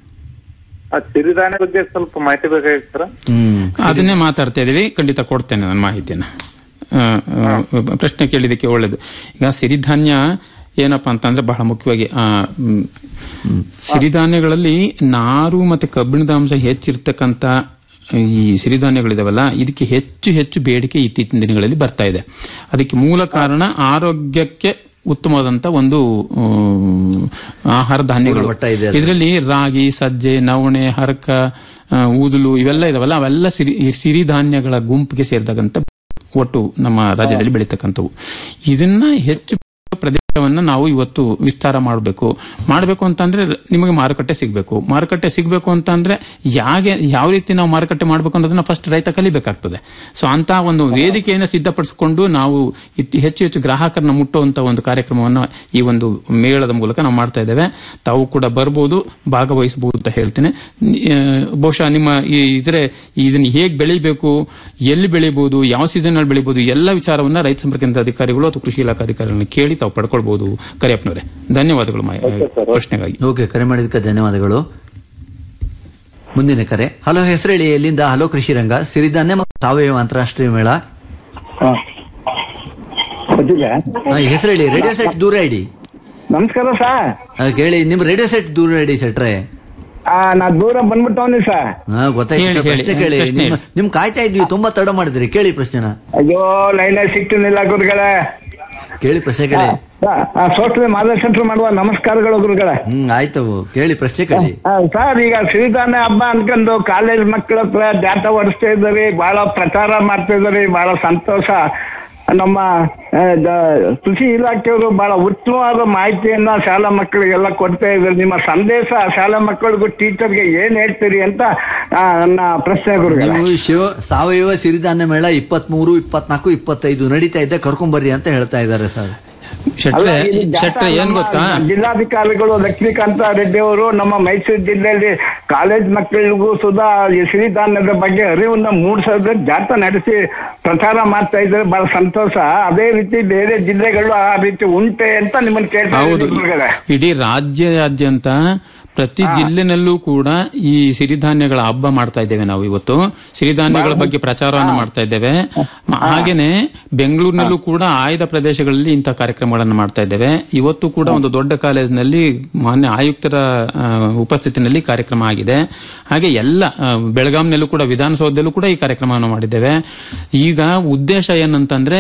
ಆ ಸಿರಿಧಾನ್ಯ ಬಗ್ಗೆ ಸ್ವಲ್ಪ ಮಾಹಿತಿ ಬೇಕಾಗಿತ್ತು ಸರ್
ಹ್ಮ್
ಅದನ್ನೇ ಮಾತಾಡ್ತಾ ಇದೀವಿ ಖಂಡಿತ ಕೊಡ್ತೇನೆ ನನ್ನ ಮಾಹಿತಿಯನ್ನ ಆ, ಆ, ಪ್ರಶ್ನೆ ಕೇಳಿದಕ್ಕೆ ಒಳ್ಳೇದು ಈಗ ಸಿರಿಧಾನ್ಯ ಏನಪ್ಪಾ ಅಂತಂದ್ರೆ ಬಹಳ ಮುಖ್ಯವಾಗಿ ಆ, ಮ್, ಸಿರಿಧಾನ್ಯಗಳಲ್ಲಿ ನಾರು ಮತ್ತೆ ಕಬ್ಬಿಣದ ಅಂಶ ಹೆಚ್ಚಿರ್ತಕ್ಕಂಥ ಈ ಸಿರಿಧಾನ್ಯಗಳಿದಾವಲ್ಲ ಇದಕ್ಕೆ ಹೆಚ್ಚು ಹೆಚ್ಚು ಬೇಡಿಕೆ ಇತ್ತೀಚಿನ ದಿನಗಳಲ್ಲಿ ಬರ್ತಾ ಇದೆ ಅದಕ್ಕೆ ಮೂಲ ಕಾರಣ ಆರೋಗ್ಯಕ್ಕೆ ಉತ್ತಮವಾದಂತ ಒಂದು ಆಮ್, ಆಹಾರ ಧಾನ್ಯಗಳು
ಗುಣಮಟ್ಟ ಇದೆ ಅದು.
ಇದರಲ್ಲಿ ರಾಗಿ ಸಜ್ಜೆ ನವಣೆ ಹರಕ ಆ, ಊದಲು ಇವೆಲ್ಲ ಇದಾವಲ್ಲ ಅವೆಲ್ಲ ಸಿರಿ ಈ ಸಿರಿಧಾನ್ಯಗಳ ಗುಂಪಿಗೆ ಸೇರಿದಂತ ಒಟ್ಟು ನಮ್ಮ ರಾಜ್ಯದಲ್ಲಿ ಬೆಳೀತಕ್ಕಂಥವು ಇದನ್ನ ಹೆಚ್ಚು ಪ್ರದೇಶವನ್ನ ನಾವು ಇವತ್ತು ವಿಸ್ತಾರ ಮಾಡಬೇಕು ಮಾಡಬೇಕು ಅಂತಂದ್ರೆ ನಿಮಗೆ ಮಾರುಕಟ್ಟೆ ಸಿಗಬೇಕು ಮಾರುಕಟ್ಟೆ ಸಿಗಬೇಕು ಅಂತಂದ್ರೆ ಯಾಗೆ ಯಾವ ರೀತಿ ನಾವು ಮಾರುಕಟ್ಟೆ ಮಾಡಬೇಕು ಅನ್ನೋದನ್ನ ಫಸ್ಟ್ ರೈತ ಕಲಿಬೇಕಾಗ್ತದೆ ಸೊ ಅಂತ ಒಂದು ವೇದಿಕೆಯನ್ನು ಸಿದ್ಧಪಡಿಸಿಕೊಂಡು ನಾವು ಇತ್- ಹೆಚ್ಚು ಹೆಚ್ಚು ಗ್ರಾಹಕರನ್ನ ಮುಟ್ಟುವಂತ ಒಂದು ಕಾರ್ಯಕ್ರಮವನ್ನು ಈ ಒಂದು ಮೇಳದ ಮೂಲಕ ನಾವು ಮಾಡ್ತಾ ಇದ್ದೇವೆ ತಾವು ಕೂಡ ಬರ್ಬೋದು ಭಾಗವಹಿಸಬಹುದು ಅಂತ ಹೇಳ್ತೇನೆ ನಿ- ಆ, ಬಹುಶಃ ನಿಮ್ಮ ಈ ಇದ್ರೆ ಇದನ್ನ ಹೇಗೆ ಬೆಳಿಬೇಕು ಎಲ್ಲಿ ಬೆಳಿಬಹುದು ಯಾವ ಸೀಸನ್ ನಲ್ಲಿ ಬೆಳಿಬಹುದು ಎಲ್ಲ ವಿಚಾರವನ್ನ ರೈತ ಸಂಪರ್ಕ ಕೇಂದ್ರ ಅಧಿಕಾರಿಗಳು ಅಥವಾ ಕೃಷಿ ಇಲಾಖಾ ಅಧಿಕಾರಿಗಳನ್ನ ಕೇಳಿ ತಾವು ಪಡ್ಕೊಳ್ಬಹುದು ಕರಿಯಪ್ಪನವರೇ ಧನ್ಯವಾದಗಳು ಮಾ- ಪ್ರಶ್ನೆಗಾಗಿ
ಓಕೆ ಕರೆ ಮಾಡಿದ್ದಕ್ಕೆ ಧನ್ಯವಾದಗಳು ಮುಂದಿನ ಕರೆ ಹಲೋ ಹೆಸರು ಹೇಳಿ ಎಲ್ಲಿಂದ ಹಲೋ ಕೃಷಿ ರಂಗ ಸಿರಿಧಾನ್ಯ ಮತ್ತು ಸಾವಯವ ಅಂತಾರಾಷ್ಟ್ರೀಯ ಮೇಳ ಹಾ, ಹೆಸರು ಹೇಳಿ ರೇಡಿಯೋ ಸೆಟ್ ದೂರ ಇಡಿ
ನಮಸ್ಕಾರ ಸರ್
ಆ, ಕೇಳಿ ನಿಮ್ ರೇಡಿಯೋ ಸೆಟ್ ದೂರ ಇಡಿ ಸೆಟ್ರೆ
ಆ, ನಾ ದೂರ ಬಂದ್ಬಿಟ್ಟವನಿ ಸರ್
ಹಾ ಗೊತ್ತಾಯ್ತು
ಹೇಳಿ,
ಪ್ರಶ್ನೆ
ಹೇಳಿ,
ಕೇಳಿ
ಪ್ರಶ್ನೆ
ನಿಮ್
ಹೇಳಿ.
ನಿಮ್ ಕಾಯ್ತಾ ಇದ್ವಿ ತುಂಬಾ ತಡ ಮಾಡಿದ್ರಿ ಕೇಳಿ ಪ್ರಶ್ನೆನ
ಅಯ್ಯೋ ಲೈನ್ ಸಿಕ್ತಿನಿಲ್ಲ ಗುರುಗಳೇ
ಕೇಳಿ ಪ್ರಶ್ನೆ ಕೇಳಿ
ಸೋಸ್ಲೆ ಮಾದರಿ ಸೆಂಟರ್ ಮಾಡುವ ನಮಸ್ಕಾರಗಳು ಗುರುಗಳೇ
ಹ್ಮ್ ಆಯ್ತು ಕೇಳಿ ಪ್ರಶ್ನೆ ಕೇಳಿ
ಆ, ಸರ್ ಈಗ ಸಿರಿಧಾನ್ಯ ಹಬ್ಬ ಅನ್ಕೊಂಡು ಕಾಲೇಜ್ ಮಕ್ಕಳ ಹತ್ರ ಜಾತ ಹೊಡಿಸ್ತಾ ಇದ್ದಾರೆ ಬಹಳ ಪ್ರಚಾರ ಮಾಡ್ತಾ ಇದ್ದಾರೆ ಬಹಳ ಸಂತೋಷ ನಮ್ಮ ಆ, ದ- ಕೃಷಿ ಇಲಾಖೆಯವರು ಬಹಳ ಉತ್ತಮವಾದ ಮಾಹಿತಿಯನ್ನ ಶಾಲಾ ಮಕ್ಕಳಿಗೆಲ್ಲ ಕೊಡ್ತಾ ಇದ್ದಾರೆ ನಿಮ್ಮ ಸಂದೇಶ ಶಾಲಾ ಮಕ್ಕಳಿಗೂ ಟೀಚರ್ಗೆ ಏನ್ ಹೇಳ್ತೀರಿ ಅಂತ ಆ, ನನ್ನ ಪ್ರಶ್ನೆ ಗುರುಗಳೇ
ನೀವು ಶಿವ ಸಾವಯವ ಸಿರಿಧಾನ್ಯ ಮೇಳ ಇಪ್ಪತ್ಮೂರು ಇಪ್ಪತ್ನಾಲ್ಕು ಇಪ್ಪತ್ತೈದು ನಡೀತಾ ಇದೆ ಕರ್ಕೊಂಬರ್ರಿ ಅಂತ ಹೇಳ್ತಾ ಇದ್ದಾರೆ ಸರ್
ಶೆಟ್ರೆ
ಅಲ್ಲ, ಇದು ಜಾಥಾ
ಶೆಟ್ರೆ ಏನ್
ನಮ್ಮ
ಗೊತ್ತಾ
ಜಿಲ್ಲಾಧಿಕಾರಿಗಳು ಲಕ್ಷ್ಮೀಕಾಂತ ರೆಡ್ಡಿ ಅವರು ನಮ್ಮ ಮೈಸೂರು ಜಿಲ್ಲೆಯಲ್ಲಿ ಕಾಲೇಜ್ ಮಕ್ಕಳಿಗೂ ಸುಧಾ ಈ ಸಿರಿಧಾನ್ಯದ ಬಗ್ಗೆ ಅರಿವನ್ನ ಮೂಡಿಸೋದ್ರ ಜಾಥಾ ನಡೆಸಿ ಪ್ರಚಾರ ಮಾಡ್ತಾ ಇದ್ದಾರೆ ಬಹಳ ಸಂತೋಷ ಅದೇ ರೀತಿ ಬೇರೆ ಜಿಲ್ಲೆಗಳು ಆ ರೀತಿ ಉಂಟೆ ಅಂತ ನಿಮ್ಮನ್ನ ಕೇಳ್ತಾ
ಹೌದು
ಇದ್ದೀನಿ ಗುರುಗಳೇ.
ಇಡೀ ರಾಜ್ಯಾದ್ಯಂತ ಪ್ರತಿ ಜಿಲ್ಲೆನಲ್ಲೂ ಕೂಡ ಈ ಸಿರಿಧಾನ್ಯಗಳ ಹಬ್ಬ ಮಾಡ್ತಾ ಇದ್ದೇವೆ ನಾವು ಇವತ್ತು ಸಿರಿಧಾನ್ಯಗಳ ಬಗ್ಗೆ ಪ್ರಚಾರವನ್ನು ಮಾಡ್ತಾ ಇದ್ದೇವೆ ಮ- ಹಾಗೇನೆ ಬೆಂಗಳೂರಿನಲ್ಲೂ ಕೂಡ ಆಯ್ದ ಪ್ರದೇಶಗಳಲ್ಲಿ ಇಂಥ ಕಾರ್ಯಕ್ರಮಗಳನ್ನು ಮಾಡ್ತಾ ಇದ್ದೇವೆ ಇವತ್ತು ಕೂಡ ಒಂದು ದೊಡ್ಡ ಕಾಲೇಜಿನಲ್ಲಿ ಮಾನ್ಯ ಆಯುಕ್ತರ ಆ, ಉಪಸ್ಥಿತಿನಲ್ಲಿ ಕಾರ್ಯಕ್ರಮ ಆಗಿದೆ ಹಾಗೆ ಎಲ್ಲ ಆ, ಬೆಳಗಾಂನಲ್ಲೂ ಕೂಡ ವಿಧಾನಸೌಧದಲ್ಲೂ ಕೂಡ ಈ ಕಾರ್ಯಕ್ರಮವನ್ನು ಮಾಡಿದ್ದೇವೆ ಈಗ ಉದ್ದೇಶ ಏನಂತಂದ್ರೆ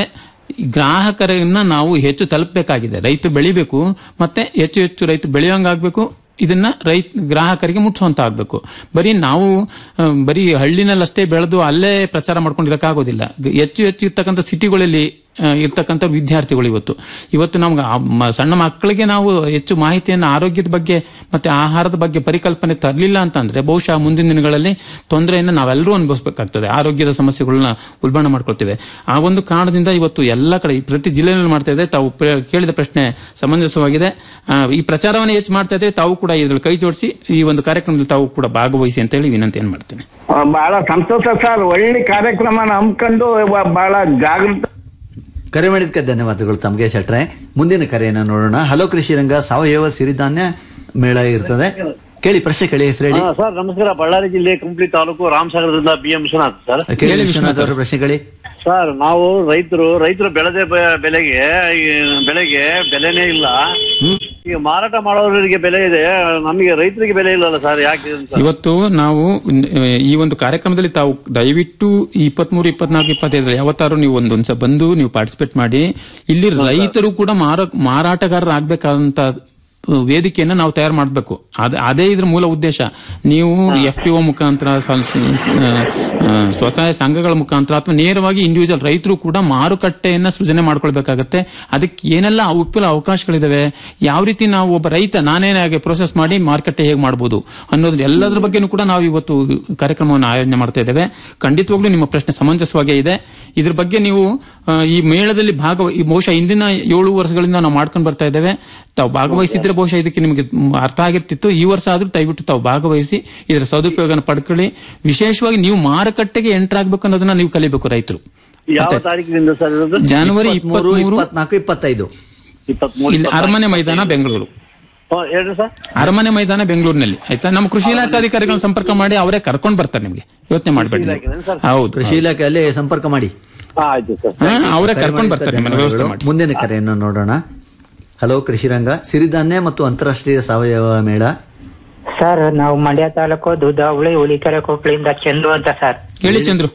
ಗ್ರಾಹಕರನ್ನ ನಾವು ಹೆಚ್ಚು ತಲುಪಬೇಕಾಗಿದೆ ರೈತರು ಬೆಳಿಬೇಕು ಮತ್ತೆ ಹೆಚ್ಚು ಹೆಚ್ಚು ರೈತರು ಬೆಳೆಯೋಂಗಾಗ್ಬೇಕು ಇದನ್ನ ರೈತ ಗ್ರಾಹಕರಿಗೆ ಮುಟ್ಸುವಂತ ಆಗ್ಬೇಕು ಬರೀ ನಾವು ಆ, ಬರೀ ಹಳ್ಳಿನಲ್ಲಷ್ಟೇ ಬೆಳೆದು ಅಲ್ಲೇ ಪ್ರಚಾರ ಮಾಡ್ಕೊಂಡಿರಕ್ಕಾಗೋದಿಲ್ಲ ಗ- ಹೆಚ್ಚು ಹೆಚ್ಚು ಇರ್ತಕ್ಕಂಥ ಸಿಟಿಗಳಲ್ಲಿ ಆ, ಇರ್ತಕ್ಕಂಥ ವಿದ್ಯಾರ್ಥಿಗಳು ಇವತ್ತು ಇವತ್ತು ನಮ್ಗೆ ಆ ಮ- ಸಣ್ಣ ಮಕ್ಕಳಿಗೆ ನಾವು ಹೆಚ್ಚು ಮಾಹಿತಿಯನ್ನು ಆರೋಗ್ಯದ ಬಗ್ಗೆ ಮತ್ತೆ ಆಹಾರದ ಬಗ್ಗೆ ಪರಿಕಲ್ಪನೆ ತರಲಿಲ್ಲ ಅಂತಂದ್ರೆ ಬಹುಶಃ ಮುಂದಿನ ದಿನಗಳಲ್ಲಿ ತೊಂದರೆಯನ್ನು ನಾವೆಲ್ಲರೂ ಅನುಭವಿಸಬೇಕಾಗ್ತದೆ ಆರೋಗ್ಯದ ಸಮಸ್ಯೆಗಳನ್ನ ಉಲ್ಬಣ ಮಾಡ್ಕೊಳ್ತೇವೆ ಆ ಒಂದು ಕಾರಣದಿಂದ ಇವತ್ತು ಎಲ್ಲ ಕಡೆ ಈ ಪ್ರತಿ ಜಿಲ್ಲೆಯಲ್ಲಿ ಮಾಡ್ತಾ ಇದೆ ತಾವು ಪ್ರ- ಕೇಳಿದ ಪ್ರಶ್ನೆ ಸಮಂಜಸವಾಗಿದೆ ಆ, ಈ ಪ್ರಚಾರವನ್ನು ಹೆಚ್ಚು ಮಾಡ್ತಾ ಇದ್ದೇವೆ ತಾವು ಕೂಡ ಇದ್ರಲ್ಲಿ ಕೈ ಜೋಡಿಸಿ ಈ ಒಂದು ಕಾರ್ಯಕ್ರಮದಲ್ಲಿ ತಾವು ಕೂಡ ಭಾಗವಹಿಸಿ ಅಂತ ಹೇಳಿ ವಿನಂತಿಯನ್ನು ಮಾಡ್ತೇನೆ
ಆ, ಬಹಳ ಸಂತೋಷ ಸರ್ ಒಳ್ಳೆ ಕಾರ್ಯಕ್ರಮ ಹಮ್ಮಿಕೊಂಡು ವ- ಬಹಳ ಜಾಗೃತ
ಕರೆ ಮಾಡಿದ್ದಕ್ಕೆ ಧನ್ಯವಾದಗಳು ತಮಗೆ ಶೆಟ್ರೆ ಮುಂದಿನ ಕರೆಯನ್ನ ನೋಡೋಣ ಹಲೋ ಕೃಷಿ ರಂಗ ಸಾವಯವ ಸಿರಿಧಾನ್ಯ ಮೇಳ ಇರ್ತದೆ ಕೇಳಿ ಪ್ರಶ್ನೆ ಕೇಳಿ ಹೆಸರು ಹೇಳಿ
ಹಾ, ಸರ್ ನಮಸ್ಕಾರ ಬಳ್ಳಾರಿ ಜಿಲ್ಲೆ ಕುಂಪ್ಲಿ ತಾಲೂಕು ರಾಮಸಾಗರದಿಂದ ಬಿ ಎಂ ವಿಶ್ವನಾಥ್ ಸರ್
ಕೇಳಿ ವಿಶ್ವನಾಥ್ ಅವರ ಪ್ರಶ್ನೆ ಕೇಳಿ
ಸರ್ ನಾವು ರೈತರು ರೈತರು ಬೆಳೆದ ಬೆ- ಬೆಲೆಗೆ ಈ ಬೆಳೆಗೆ ಬೆಲೆನೇ ಇಲ್ಲ ಈಗ ಮಾರಾಟ ಮಾಡೋರಿಗೆ ಬೆಲೆ ಇದೆ ನಮಗೆ ರೈತರಿಗೆ ಬೆಲೆ ಇಲ್ಲಲ್ಲ ಸರ್ ಯಾಕೆ ಅಂತ
ಇವತ್ತು ನಾವು ಆ, ಈ ಒಂದು ಕಾರ್ಯಕ್ರಮದಲ್ಲಿ ತಾವು ದಯವಿಟ್ಟು ಇಪ್ಪತ್ಮೂರು ಇಪ್ಪತ್ನಾಲ್ಕು ಇಪ್ಪತ್ತೈದರಲ್ಲಿ ಯಾವತ್ತಾರು ನೀವು ಒಂದೊಂದ್ಸ ಬಂದು ನೀವು ಪಾರ್ಟಿಸಿಪೇಟ್ ಮಾಡಿ ಇಲ್ಲಿ ರೈತರು ಕೂಡ ಮಾರ ಮಾರಾಟಗಾರರಾಗಬೇಕಾದಂತ ವೇದಿಕೆಯನ್ನ ನಾವು ತಯಾರು ಮಾಡಬೇಕು ಅದೇ ಇದ್ರ ಮೂಲ ಉದ್ದೇಶ ನೀವು ಎಫ್ ಪಿ ಒ ಮುಖಾಂತರ ಸ- ಸ- ಆ, ಸ್ವಸಹಾಯ ಸಂಘಗಳ ಮುಖಾಂತರ ಅಥವಾ ನೇರವಾಗಿ ಇಂಡಿವಿಜುವಲ್ ರೈತರು ಕೂಡ ಮಾರುಕಟ್ಟೆಯನ್ನ ಸೃಜನೆ ಮಾಡ್ಕೊಳ್ಬೇಕಾಗತ್ತೆ ಅದಕ್ಕೆ ಏನೆಲ್ಲ ವಿಪುಲ ಅವಕಾಶಗಳಿದಾವೆ ಯಾವ ರೀತಿ ನಾವು ಒಬ್ಬ ರೈತ ನಾನೇನೇ ಹಾಗೆ ಪ್ರೋಸೆಸ್ ಮಾಡಿ ಮಾರುಕಟ್ಟೆ ಹೇಗೆ ಮಾಡಬಹುದು ಅನ್ನೋದ್ರ ಎಲ್ಲದರ ಬಗ್ಗೆನೂ ಕೂಡ ನಾವು ಇವತ್ತು ಕಾರ್ಯಕ್ರಮವನ್ನು ಆಯೋಜನೆ ಮಾಡ್ತಾ ಇದ್ದೇವೆ ಖಂಡಿತವಾಗ್ಲೂ ನಿಮ್ಮ ಪ್ರಶ್ನೆ ಸಮಂಜಸವಾಗೇ ಇದೆ ಇದ್ರ ಬಗ್ಗೆ ನೀವು ಆ, ಈ ಮೇಳದಲ್ಲಿ ಭಾಗವ ಈ ಬಹುಶಃ ಇಂದಿನ ಏಳು ವರ್ಷಗಳಿಂದ ನಾವು ಮಾಡ್ಕೊಂಡು ಬರ್ತಾ ಇದ್ದೇವೆ ತಾವು ಭಾಗವಹಿಸಿದ್ರೆ ಬಹುಶಃ ಇದಕ್ಕೆ ನಿಮಗೆ ಮ್, ಅರ್ಥ ಆಗಿರ್ತಿತ್ತು ಈ ವರ್ಷ ಆದ್ರೂ ದಯವಿಟ್ಟು ತಾವು ಭಾಗವಹಿಸಿ ಇದರ ಸದುಪಯೋಗನ ಪಡ್ಕೊಳ್ಳಿ ವಿಶೇಷವಾಗಿ ನೀವು ಮಾರುಕಟ್ಟೆಗೆ ಎಂಟರ್ ಆಗ್ಬೇಕು ಅನ್ನೋದನ್ನ ನೀವು ಕಲಿಬೇಕು ರೈತರು
ಯಾವ ತಾರೀಕಿನಿಂದ ಸರ್ ಇರೋದು
ಜನವರಿ
ಇಪ್ಪತ್ಮೂರು
ಇಪ್ಪತ್ಮೂರು
ಇಪ್ಪತ್ನಾಲ್ಕು ಇಪ್ಪತ್ತೈದು
ಇಪ್ಪತ್ಮೂರು
ಇಲ್ಲಿ ಅರಮನೆ ಮೈದಾನ ಬೆಂಗಳೂರು
ಹಾ, ಹೇಳ್ರಿ ಸರ್
ಅರಮನೆ ಮೈದಾನ ಬೆಂಗಳೂರಿನಲ್ಲಿ ಆಯ್ತಾ ನಮ್ಮ ಕೃಷಿ ಇಲಾಖಾಧಿಕಾರಿಗಳನ್ನ ಸಂಪರ್ಕ ಮಾಡಿ ಅವರೇ ಕರ್ಕೊಂಡು ಬರ್ತಾರೆ ನಿಮಗೆ ಯೋಚನೆ ಮಾಡಬೇಡಿ ಹೌದು
ಕೃಷಿ ಇಲಾಖೆಯಲ್ಲಿ ಸಂಪರ್ಕ ಮಾಡಿ
ಹಾ ಆಯ್ತು ಸರ್
ಹಾ, ಅವರೇ
ಕರೆ
ಕರ್ಕೊಂಡು
ಮಾಡಿದ್ದಕ್ಕೆ
ಬರ್ತಾರೆ ನಿಮ್ಮನ್ನ ವ್ಯವಸ್ಥೆ
ಧನ್ಯವಾದಗಳು.
ಮಾಡಿ
ಮುಂದಿನ ಕರೆಯನ್ನು ನೋಡೋಣ ಹಲೋ ಕೃಷಿ ರಂಗ ಸಿರಿಧಾನ್ಯ ಮತ್ತು ಅಂತಾರಾಷ್ಟ್ರೀಯ ಸಾವಯವ ಮೇಳ
ಸರ್ ನಾವು ಮಂಡ್ಯ ತಾಲೂಕು ದುದ್ದಾವಳಿ ಹುಲಿಕೆರೆ ಕೊಪ್ಪಳಿಂದ ಚಂದ್ರು ಅಂತ ಸರ್
ಹೇಳಿ ಚಂದ್ರು